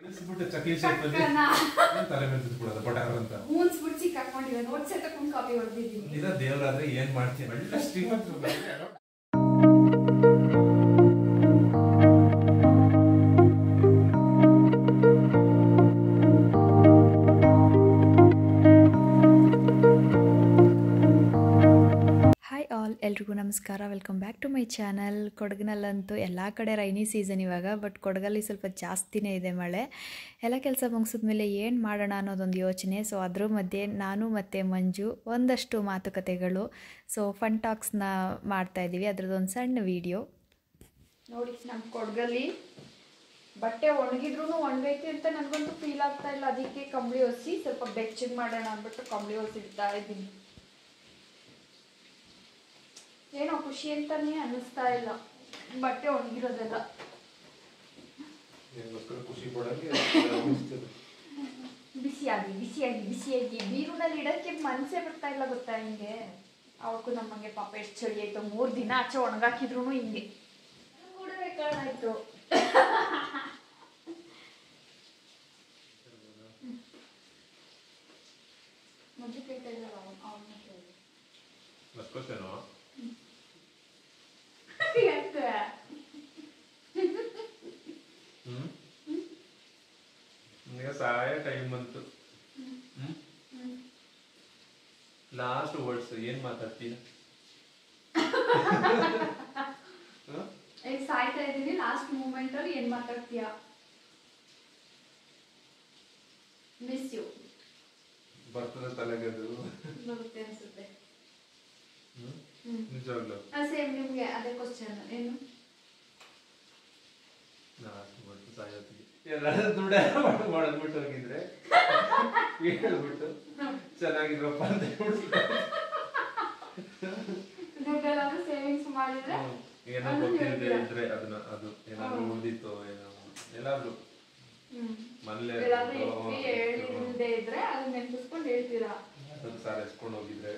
ಇಳಿಸ್ಬಿಟ್ಟು ಚಕ್ಲಿ ಶೇಪಲ್ಲಿ ಪಕ್ಕನ ತಲೆ ಮೇಲೆ ಬಿಟ್ಬಿಡೋದು ಪಟಾರ ಅಂತ ಮೂನ್ಸ್ಬಿಟ್ಟು ಸಿಕ್ಕಾಕೊಂಡಿವೆ ನೋಟ್ಸ್ ತಗೊಂಡು ಕಾಪಿ ಹೊಡೆದಿದ್ದೀನಿ ಇದ ದೇವರಾದ್ರೆ ಏನ್ ಮಾಡ್ತೀನಿ ಒಳ್ಳೆ ಶ್ರೀಮಂತರು ಬಂದ್ರೆ ಹಾಯ್ ಆಲ್ ಎಲ್ರಿಗೂ ನಮಸ್ಕಾರ welcome back to my channel ಕೊಡಗಿನಲ್ಲಂತೂ ಎಲ್ಲ ಕಡೆ ರೈನಿ ಸೀಸನ್ ಇವಾಗ ಬಟ್ ಕೊಡಗಲ್ಲಿ ಸ್ವಲ್ಪ ಜಾಸ್ತಿನೇ ಇದೆ ಮಳೆ ಎಲ್ಲ ಕೆಲಸ ಮುಗಿಸಿದ್ಮೇಲೆ ಏನು ಮಾಡೋಣ ಅನ್ನೋದೊಂದು ಯೋಚನೆ ಸೊ ಅದ್ರ ಮಧ್ಯೆ ನಾನು ಮತ್ತು ಮಂಜು ಒಂದಷ್ಟು ಮಾತುಕತೆಗಳು ಸೊ ಫನ್ ಟಾಕ್ಸ್ನ ಮಾಡ್ತಾಯಿದ್ದೀವಿ ಅದ್ರದ್ದೊಂದು ಸಣ್ಣ ವಿಡಿಯೋ ನೋಡಿ ನಮ್ಮ ಕೊಡಗಲ್ಲಿ ಬಟ್ಟೆ ಒಣಗಿದ್ರು ಒಣಗೈತಿ ಅಂತ ನನಗಂತೂ ಫೀಲ್ ಆಗ್ತಾ ಇಲ್ಲ ಅದಕ್ಕೆ ಕಂಬಳಿ ಒಸಿ ಸ್ವಲ್ಪ ಬೆಚ್ಚಗೆ ಮಾಡೋಣ ಅಂದ್ಬಿಟ್ಟು ಕಂಬಳಿ ಒಸಿಡ್ತಾ ಇದ್ದೀನಿ ಏನೋ ಖುಷಿ ಅಂತಾನೆ ಅನ್ನಿಸ್ತಾ ಇಲ್ಲ ಬಟ್ಟೆ ಒಣಗಿರೋದೆಲ್ಲ ನಿಮ್ಗೋಸ್ಕರ ಖುಷಿ ಪಡೋಕೆ ಅನಿಸ್ತದೆ. ಬಿಸಿಯಾಗಿ ಬಿಸಿಯಾಗಿ ಬಿಸಿಯಾಗಿ ಬೀರುನಲ್ಲಿ ಇಡಕ್ಕೆ ಮನಸ್ಸೇ ಬರ್ತಾ ಇಲ್ಲ ಗೊತ್ತಾ ಹಿಂಗೆ ಅವಕ್ಕೂ ನಮಗೆ ಪಾಪ ಎಷ್ಟು ಚಳಿ ಆಯ್ತು ಮೂರು ದಿನ ಆಚೆ ಒಣಗಾಕಿದ್ರು ಹಿಂಗೆ ಕೂಡ ಬೇಕಾದಾಯ್ತು ಮೊದಲು ಕೇಳ್ತಾ ಇದ್ದಾರೆ ಅವನು ಅವನ್ನ ಕೇಳಿ ನಕ್ಕೋತೇನೋ ಯಾಕೆ ಹ್ಮ್ ನಿಮಗೆ ಸಹಾಯ ಟೈಮ್ ಬಂತು ಹ್ಮ್ ಲಾಸ್ಟ್ ವರ್ಡ್ಸ್ ಏನ್ ಮಾತಾಡ್ತೀಯ ಹ? ಈಗ ಸಾಯ್ತಾ ಇದ್ದೀನಿ ಲಾಸ್ಟ್ ಮೂಮೆಂಟ್ ಅಲ್ಲಿ ಏನ್ ಮಾತಾಡ್ತೀಯಾ ಮಿಸ್ ಯು ಬರ್ತದೆ ತಲೆಗೆ ಅದು ಬರುತ್ತೆ ಅನ್ಸುತ್ತೆ ಹ್ಮ್ ಹ್ಮ್ ನಿಜವಾಗ್ಲು ಸೇಮ್ ನಿಮ್ಗೆ ಅದೇ ಕ್ವಶನ್ ಏನು ಲಾಸ್ಟ್ ವರ್ಡ್ಸ್ ಸಾಯೋತ್ತಿಗೆ ಎಲ್ಲ ದುಡ್ಡ ಮಾಡದ್ಬಿಟ್ಟು ಹೋಗಿದ್ರೆ ಹೇಳ್ಬಿಟ್ಟು ಚೆನ್ನಾಗಿದ್ರಪ್ಪ ಅಂತ ಹೇಳ್ಬಿಟ್ಟು ದುಡ್ಡೆಲ್ಲಾದ್ರೂ ಸೇವಿಂಗ್ಸ್ ಮಾಡಿದ್ರೆ ಹ್ಮ್. ಏನೋ ಅದನ್ನ ಗೊತ್ತಿಲ್ಲದೆ ಹೇಳ್ತೀರಾ? ಇದ್ರೆ ಅದನ್ನ ಅದು ಏನಾದ್ರು ಹ್ಮ್. ಉಳಿದಿತ್ತು ಏನೋ ಎಲ್ಲಾದ್ರೂ ಹ್ಮ್ ಮನೇಲೆ ಎಲ್ಲಾದ್ರೂ ಇರ್ಬಿಟ್ಟು, ಇಟ್ವಿ ಹೇಳಿಲ್ದೇ ಇದ್ರೆ ಅದನ್ನ ನೆನ್ಪಿಸ್ಕೊಂಡು ಹೇಳ್ತೀರಾ ಅದು ಸಾಲ ಎಸ್ಕೊಂಡು ಹೋಗಿದ್ರೆ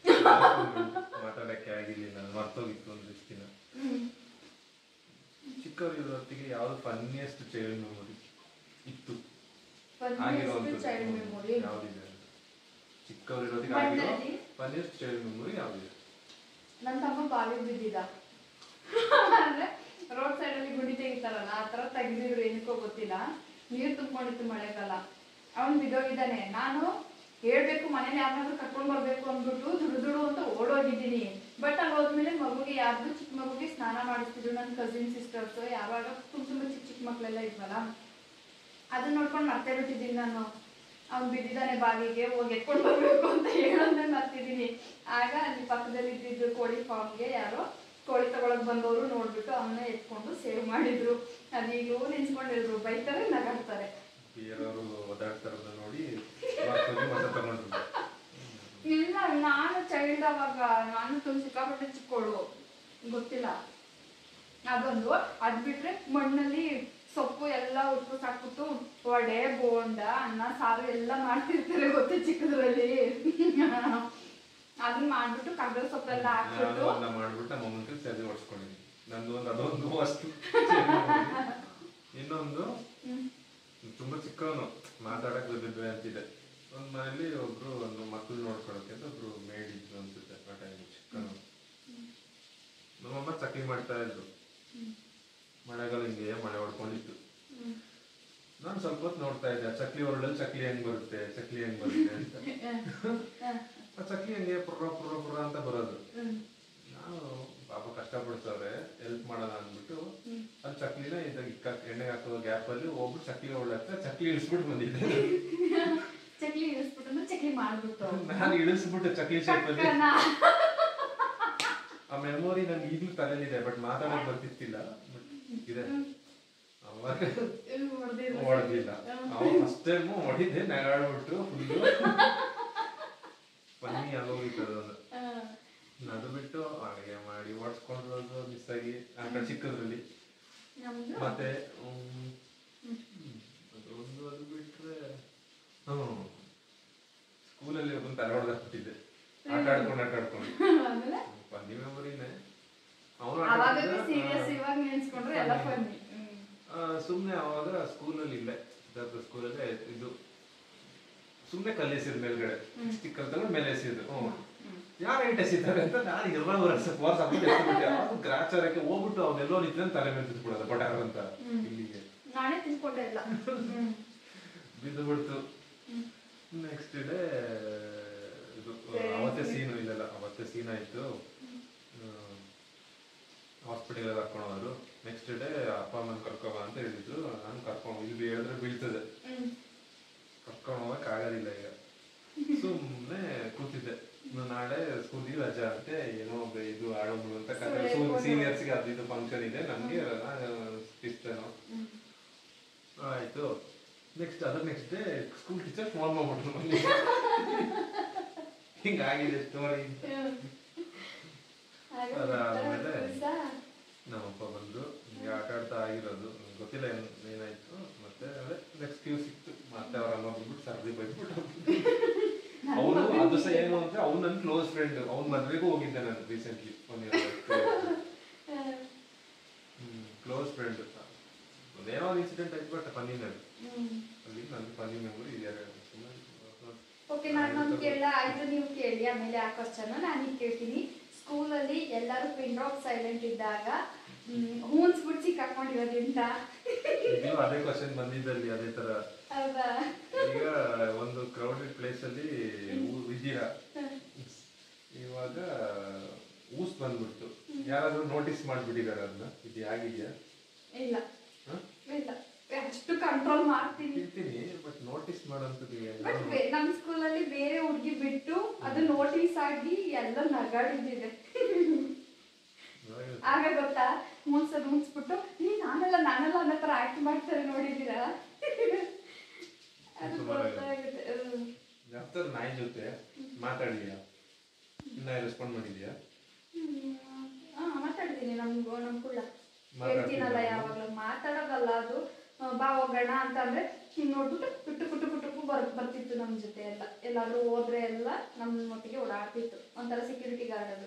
ಮಾತಾಡಕ್ಕೆ ಆಗಿರ್ಲಿಲ್ಲ ಮರ್ತೋಗಿತ್ತು ಒಂದ್ ಇಷ್ಟು ದಿನ ಹ್ಮ್ ಚಿಕ್ಕವರು ಇರೋತ್ತಿಗೆ ಯಾವ್ದು ಫನ್ನಿಯಸ್ಟ್ ಚೈಲ್ಡ್ ಮೆಮೊರಿ ಇತ್ತು ಚೈಲ್ಡ್ ಆಗಿರುವಂತದ್ದು ಮೆಮೊರಿ ಯಾವ್ದಿದೆ ಅಂತ ಚಿಕ್ಕವರು ಇರೋತ್ತಿಗೆ ಆಗಿರೋ ಮಣ್ಣಲ್ಲಿ? ಫನ್ನಿಯಸ್ಟ್ ಚೈಲ್ಡ್ ಮೆಮೊರಿ ಯಾವ್ದಿದೆ ನನ್ನ ತಮ್ಮ ಬಾವಿಗೆ ಬಿದ್ದಿದ್ದ ಅಂದ್ರೆ ರೋಡ್ ಸೈಡ್ ಅಲ್ಲಿ ಗುಂಡಿ ತೆಗಿತಾರಲ್ಲ ಆ ತರ ತೆಗ್ದಿದ್ರು ಏನಕ್ಕೋ ಗೊತ್ತಿಲ್ಲ ನೀರ್ ತುಂಬಿಕೊಂಡಿತ್ತು ಮಳೆಗಾಲ ಅವನ್ ಬಿದ್ದೋಗಿದ್ದಾನೆ ನಾನು ಹೇಳ್ಬೇಕು ಮನೇಲಿ ಯಾರನ್ನಾದ್ರೂ ಕರ್ಕೊಂಡ್ ಬರ್ಬೇಕು ಅಂದ್ಬಿಟ್ಟು ದುಡು ದುಡು ಅಂತ ಓಡೋಗಿದ್ದೀನಿ ಬಟ್ ಅಲ್ಲಿ ಹೋದ್ಮೇಲೆ ಮಗುಗೆ ಯಾರ್ದು ಚಿಕ್ಕ ಮಗುಗೆ ಸ್ನಾನ ಮಾಡಿಸ್ತಿದ್ರು ನನ್ನ ಕಸಿನ್ ಸಿಸ್ಟರ್ಸ್ ಯಾವಾಗ ತುಂಬ ತುಂಬ ಚಿಕ್ಕ ಚಿಕ್ಕ ಮಕ್ಳೆಲ್ಲ ಇದ್ವಲ್ಲ ಅದನ್ನ ನೋಡ್ಕೊಂಡು ಮರ್ತೇ ಬಿಟ್ಟಿದ್ದೀನಿ ನಾನು ಅವ್ನು ಬಿದ್ದಿದ್ದಾನೆ ಬಾವಿಗೆ ಹೋಗಿ ಎತ್ಕೊಂಡು ಬರ್ಬೇಕು ಅಂತ ಹೇಳೋದನ್ನ ಮರ್ತಿದ್ದೀನಿ ಆಗ ಅಲ್ಲಿ ಪಕ್ಕದಲ್ಲಿ ಇದ್ದಿದ್ದು ಕೋಳಿ ಫಾರ್ಮ್ಗೆ ಯಾರೋ ಕೋಳಿ ತಗೊಳಕ್ ಬಂದವರು ನೋಡ್ಬಿಟ್ಟು ಅವನ್ನ ಎತ್ಕೊಂಡು ಸೇವ್ ಮಾಡಿದ್ರು ಅದೀಗಲೂ ನೆನ್ಸ್ಕೊಂಡಿದ್ರು ಬೈತಾರೆ ನಗಾಡ್ತಾರೆ ಬೇರೆಯವರು ಓದಾಡ್ತಾರನ್ನ ನೋಡಿ ಮರ್ತೋಗಿ ಮತ್ತೆ ತಗೊಂಡ್ರು ಇಲ್ಲ ನಾನು ಚೈಲ್ಡ್ ಅವಾಗ ನಾನು ತುಂಬ ಸಿಕ್ಕಾಪಟ್ಟೆ ಚಿಕ್ಕೋಳು ಗೊತ್ತಿಲ್ಲ ಅದೊಂದು ಅದ್ ಬಿಟ್ರೆ ಮಣ್ಣಲ್ಲಿ ಸೊಪ್ಪು ಎಲ್ಲ ಉಪ್ಪು ಸಾಕ್ಬಿಟ್ಟು ವಡೆ ಬೋಂಡ ಅನ್ನ ಸಾರು ಎಲ್ಲ ಮಾಡ್ತಿರ್ತಾರೆ ಗೊತ್ತು ಚಿಕ್ಕದ್ರಲ್ಲಿ ಅದನ್ನ ಮಾಡ್ಬಿಟ್ಟು ಕಡಲೆ ಸೊಪ್ಪೆಲ್ಲ ನಾನು ಹಾಕ್ಬಿಟ್ಟು ಅದನ್ನ ಮಾಡ್ಬಿಟ್ಟು ನಮ್ಮ ಅಮ್ಮನ ಸರಿ ಹೊಡ್ಸ್ಕೊಂಡಿದ್ದೀನಿ ನಂದು ಒಂದು ಅದೊಂದು ಅಷ್ಟು ಇನ್ನೊಂದು ಹ್ಮ್. ತುಂಬಾ ಚಿಕ್ಕವನು ಮಾತಾಡಕ್ ಬಿದ್ದಿದ್ವಿ ಅಂತಿದೆ ಒಂದ್ ಮನೇಲಿ ಒಬ್ರು ಒಂದು ಮಕ್ಕಳು ನೋಡ್ಕೊಳಕ್ಕೆ ಅಂತ ಒಬ್ರು ಮೇಡ್ ಇದ್ರು ಅನ್ಸುತ್ತೆ ಆ ಟೈಮ್ ಚಿಕ್ಕವನು ನಮ್ಮಮ್ಮ ಚಕ್ಲಿ ಮಾಡ್ತಾ ಇದ್ರು ಮಳೆಗಾಲ ಹಿಂಗೆ ಮಳೆ ಹೊಡ್ಕೊಂಡಿತ್ತು ಹ್ಮ್. ನಾನು ಸ್ವಲ್ಪ ಹೊತ್ತು ನೋಡ್ತಾ ಇದ್ದೆ ಆ ಚಕ್ಲಿ ಹೊರಡಲ್ಲಿ ಚಕ್ಲಿ ಹೆಂಗ್ ಬರುತ್ತೆ ಚಕ್ಲಿ ಹೆಂಗ್ ಬರುತ್ತೆ ಅಂತ ಹ, ಆ ಚಕ್ಲಿ ಹಂಗೆ ಪುರ್ರ ಪುರ್ರ ಪುರ್ರ ಅಂತ ಬರೋದು ಹ್ಮ್. ನಾನು ಪಾಪ ಕಷ್ಟಪಡ್ತಾರೆ ಹೆಲ್ಪ್ ಮಾಡೋಣ ಅಂದ್ಬಿಟ್ಟು ಹ್ಮ್. ಅಲ್ಲಿ ಚಕ್ಲಿನ ಇದ್ದಾಗ ಇಕ್ಕ ಎಣ್ಣೆಗೆ ಹಾಕೋ ಗ್ಯಾಪ್ ಅಲ್ಲಿ ಒಬ್ರು ಚಕ್ಲಿ ಒಳ್ಳೆ ಚಕ್ಲಿ ಇಳಿಸ್ಬಿಟ್ಟು ಬಂದಿದ್ದೆ ಚಕ್ಲಿ ಇಳಿಸ್ಬಿಟ್ಟು ಚಕ್ಲಿ ಮಾಡ್ಬಿಟ್ಟು ನಾನು ಇಳಿಸ್ಬಿಟ್ಟು ಚಕ್ಲಿ ಶೇಪ್ ಅಲ್ಲಿ ಪಕ್ಕನ. ಆ ಮೆಮೊರಿ ನನ್ಗೆ ಈಗಲೂ ತಲೆಲಿದೆ ಬಟ್ ಮಾತಾಡಕ್ ಬರ್ತಿತ್ತಿಲ್ಲ ಬಟ್ ಇದೆ ಅವಾಗ ಇವ್ ಹೊಡ್ದಿದ್ರು. ಹೊಡೆದಿಲ್ಲ ಅವಾಗ ಫಸ್ಟ್ ಟೈಮ್ ಹೊಡಿದ್ದೆ ನಗಾಡ್ಬಿಟ್ಟು ಫುಲ್ಲು ಫನ್ನಿ ಆಗೋಗಿತ್ತು ಅದೊಂದು ಹ. ಅದು ಬಿಟ್ಟು ಅಡುಗೆ ಮಾಡಿ ಓಡಿಸ್ಕೊಂಡಿರೋದು ಮಿಸ್ ಆಗಿ ಆ ಕಡೆ ಚಿಕ್ಕದ್ರಲ್ಲಿ ನಮ್ದು ಮತ್ತೆ ಹ್ಮ್, ಅದೊಂದು ಅದು ಬಿಟ್ರೆ ಹ್ಮ್ ಸ್ಕೂಲಲ್ಲಿ ಒಂದು ತಲೆ ಹೊಡೆದಾಕ್ಬಿಟ್ಟಿದ್ದೆ ಆಟ ಆಡ್ಕೊಂಡು ಆಟ ಆಡ್ಕೊಂಡು ಆಮೇಲೆ ಫನ್ನಿ ಮೆಮೊರಿನೇ ಅವನು ಅವಾಗ ಸೀರಿಯಸ್ ಇವಾಗ ನೆನ್ಸ್ಕೊಂಡ್ರೆ ಎಲ್ಲ ಫನ್ನಿ ಸುಮ್ಮನೆ ಅವಾಗ ಸ್ಕೂಲಲ್ಲಿ ಇಲ್ಲೇ ಸಿದ್ಧಾರ್ಥ ಸ್ಕೂಲಲ್ಲಿ ಇದು ಸುಮ್ಮನೆ ಕಲ್ಲೆಸಿದ್ ಮೇಲ್ಗಡೆ ಸ್ಟಿಕ್ ಅಂತ ಮೇಲೆ ಎಸೆಯೋದು ಹ್ಞೂ ಯಾರು ಏಟ್ ಎಸಿತಾರೆ ಅಂತ ನಾನು ಎಲ್ಲ ವರ್ಷ ವರ್ಷ ಎಸ್ಬಿಟ್ಟೆ ಅದು ಗ್ರಾಚಾರಕ್ಕೆ ಹೋಗ್ಬಿಟ್ಟು ಅವನ್ನೆಲ್ಲೋ ನಿಂತ ತಲೆ ಮೇಲೆ ಬಿದ್ಬಿಡೋದು ಪಟಾರ ಅಂತ ಇಲ್ಲಿಗೆ ನಾನೇ ತಿನ್ಕೊಂಡೆ ಇಲ್ಲ ಹ್ಮ್. ಬಿದ್ದು ಬಿಡ್ತು ನೆಕ್ಸ್ಟ್ ಡೇ ಇದು ಅವತ್ತೇ ಸೀನು ಇಲ್ಲಲ್ಲ ಅವತ್ತೇ ಸೀನ್ ಆಯ್ತು ಹಾಸ್ಪಿಟಲ್ ಕರ್ಕೊಂಡು ಹೋದ್ರು ನೆಕ್ಸ್ಟ್ ಡೇ ಅಪ್ಪ ಅಮ್ಮನ ಕರ್ಕೊಬ ಅಂತ ಹೇಳಿದ್ರು ನಾನು ಕರ್ಕೊಂಡು ಇಲ್ಲಿ ಹೇಳಿದ್ರೆ ಬೀಳ್ತದೆ ಹ್ಮ್. ಕರ್ಕೊಂಡು ಹೋಗಕ್ ಆಗೋದಿಲ್ಲ ಈಗ ಸುಮ್ಮನೆ ಕೂತಿದ್ದೆ ಇನ್ನು ನಾಳೆ ಸ್ಕೂಲಿಗೆ ರಜಾ ಅಂತೆ ಏನೋ ಒಬ್ಬ ಇದು ಆಡೋದು ಅಂತ ಸೀನಿಯರ್ಸ್ಗೆ ಅದು ಇದು ಫಂಕ್ಷನ್ ಇದೆ ನಮ್ಗೆ ಇಷ್ಟೇನೋ ಹ್ಮ್. ಆಯ್ತು ನೆಕ್ಸ್ಟ್ ಅದ್ರ next day school teacher phone ಮಾಡ್ಬಿಟ್ರು ಮನೇಲಿ ಹಿಂಗಾಗಿದೆ ಸ್ಟೋರಿ ಹ್ಮ್. ಹಾಗೆ ಅದಾದ್ಮೇಲೆ ದಿವ್ಸ ನಮ್ಮಪ್ಪ ಬಂದು ಹಿಂಗೆ ಆಟ ಆಡ್ತಾ ಆಗಿರೋದು ನಂಗ್ ಗೊತ್ತಿಲ್ಲ ಏನ್ ಏನಾಯ್ತು ಮತ್ತೆ ಅದೇ ಎಕ್ಸ್ಕ್ಯೂಸ್ ಸಿಕ್ತು ಮತ್ತೆ ಅವ್ರ ಅಮ್ಮ ಬಂದ್ಬಿಟ್ಟು ಸರ್ದಿ ಬೈದ್ಬಿಟ್ಟು ಅವನು ಅದು ಸಹ ಏನು ಅಂದ್ರೆ ಅವ್ನು ನನ್ನ ಕ್ಲೋಸ್ ಫ್ರೆಂಡ್ ಅವ್ನ ಮದ್ವೆಗೂ ಹೋಗಿದ್ದೆ ನಾನು ರೀಸೆಂಟ್ಲಿ ಒನ್ ಕ್ಲೋಸ್ ಫ್ರೆಂಡ್ ಒಂದೇನೋ ಒಂದು ಇನ್ಸಿಡೆಂಟ್ ಆಯ್ತು ಬಟ್ ಫನ್ನಿನಲ್ಲಿ ಹ್ಮ್. ಅಲ್ಲಿ ನನ್ನ ಫನ್ನಿ ಮೆಮೊರಿ ಇದೆ ಓಕೆ ನಾನು ಒಂದು ಕೇಳ ಆಯ್ತು ನೀವು ಕೇಳಿ ಆಮೇಲೆ ಆ ಕ್ವಶನ್ ನಾನು ಈಗ ಕೇಳ್ತೀನಿ ಸ್ಕೂಲಲ್ಲಿ ಎಲ್ಲರೂ ಪಿನ್ ಡ್ರಾಪ್ ಸೈಲೆಂಟ್ ಇದ್ದಾಗ ಹೂನ್ಸ್ಬಿಟ್ಟು ಸಿಕ್ಕಾಕೊಂಡಿರೋದ್ರಿಂದ ನೀವು ಅದೇ ಕ್ವಶನ್ ಬಂದಿದ್ದಲ್ಲಿ ಅದೇ ತರ ಹೌದಾ ಈಗ ಒಂದು ಕ್ರೌಡೆಡ್ ಪ್ಲೇಸ್ ಅಲ್ಲಿ ಊ- ಇದ್ದೀರಾ ಇವಾಗ ಊಸ್ ಬಂದ್ಬಿಡ್ತು ಯಾರಾದ್ರೂ ನೋಟಿಸ್ ಮಾಡ್ಬಿಟ್ಟಿದಾರ ಅದನ್ನ ಇದು ಆಗಿದ್ಯಾ ಇಲ್ಲ ಹ? ಇಲ್ಲ ಅಷ್ಟು ಕಂಟ್ರೋಲ್ ಮಾಡ್ತೀನಿ ಇರ್ತೀನಿ ಬಟ್ ನೋಟಿಸ್ ಮಾಡೋಂಥದ್ದು ಬಟ್ ನಮ್ಮ ಸ್ಕೂಲಲ್ಲಿ ಬೇರೆ ಹುಡುಗಿ ಬಿಟ್ಟು ಅದು ನೋಟಿಸ್ ಆಗಿ ಎಲ್ಲ ನಗಾಡಿದ್ದಿದೆ ಆಗ ಗೊತ್ತಾ ಮೂನ್ಸರ್ ಮುನ್ಸ್ಬಿಟ್ಟು ನೀ ನಾನಲ್ಲ ನಾನಲ್ಲ ಅನ್ನೋ ಥರ ಆಕ್ಟ್ ಮಾಡ್ತಾರೆ ನೋಡಿದ್ದೀರಾ ಅದು ಗೊತ್ತಾಗುತ್ತೆ ಹ್ಮ್. ಯಾವ್ದಾದ್ರು ನಾಯಿ ಜೊತೆ ಮಾತಾಡಿದ್ಯಾ ಇನ್ನ ರೆಸ್ಪಾಂಡ್ ಮಾಡಿದ್ಯಾ ಹ್ಮ್. ಆ, ಮಾತಾಡ್ತೀನಿ ನಮ್ಗು ನಮ್ ಕುಳ್ಳ ಮಾತಾಡ್ತಿದ್ಯಾ? ಹೇಳ್ತೀನಲ್ಲ ಯಾವಾಗಲೂ ಮಾತಾಡೋದಲ್ಲ ಅದು ಆ, ಬಾ ಹೋಗೋಣ ಅಂತಂದ್ರೆ ಹಿಂಗ್ ನೋಡ್ಬಿಟ್ಟು ಕುಟ್ಟು ಕುಟ್ಟು ಕುಟುಕು ಬರ್ ಬರ್ತಿತ್ತು ನಮ್ ಜೊತೆ ಎಲ್ಲ ಎಲ್ಲಾದ್ರೂ ಹೋದ್ರೆ ಎಲ್ಲ ನಮ್ ಒಟ್ಟಿಗೆ ಓಡಾಡ್ತಿತ್ತು ಒಂಥರ ಸೆಕ್ಯೂರಿಟಿ ಗಾರ್ಡ್ ಅದು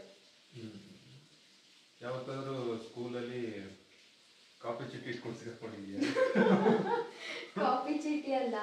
ಯಾವತ್ತಾದ್ರೂ ಸ್ಕೂಲಲ್ಲಿ ಕಾಫಿ ಚೀಟಿ ಇಟ್ಕೊಂಡು ಸಿಗಾಕೊಂಡಿದ್ಯಾ ಕಾಪಿ ಚೀಟಿ ಅಲ್ಲ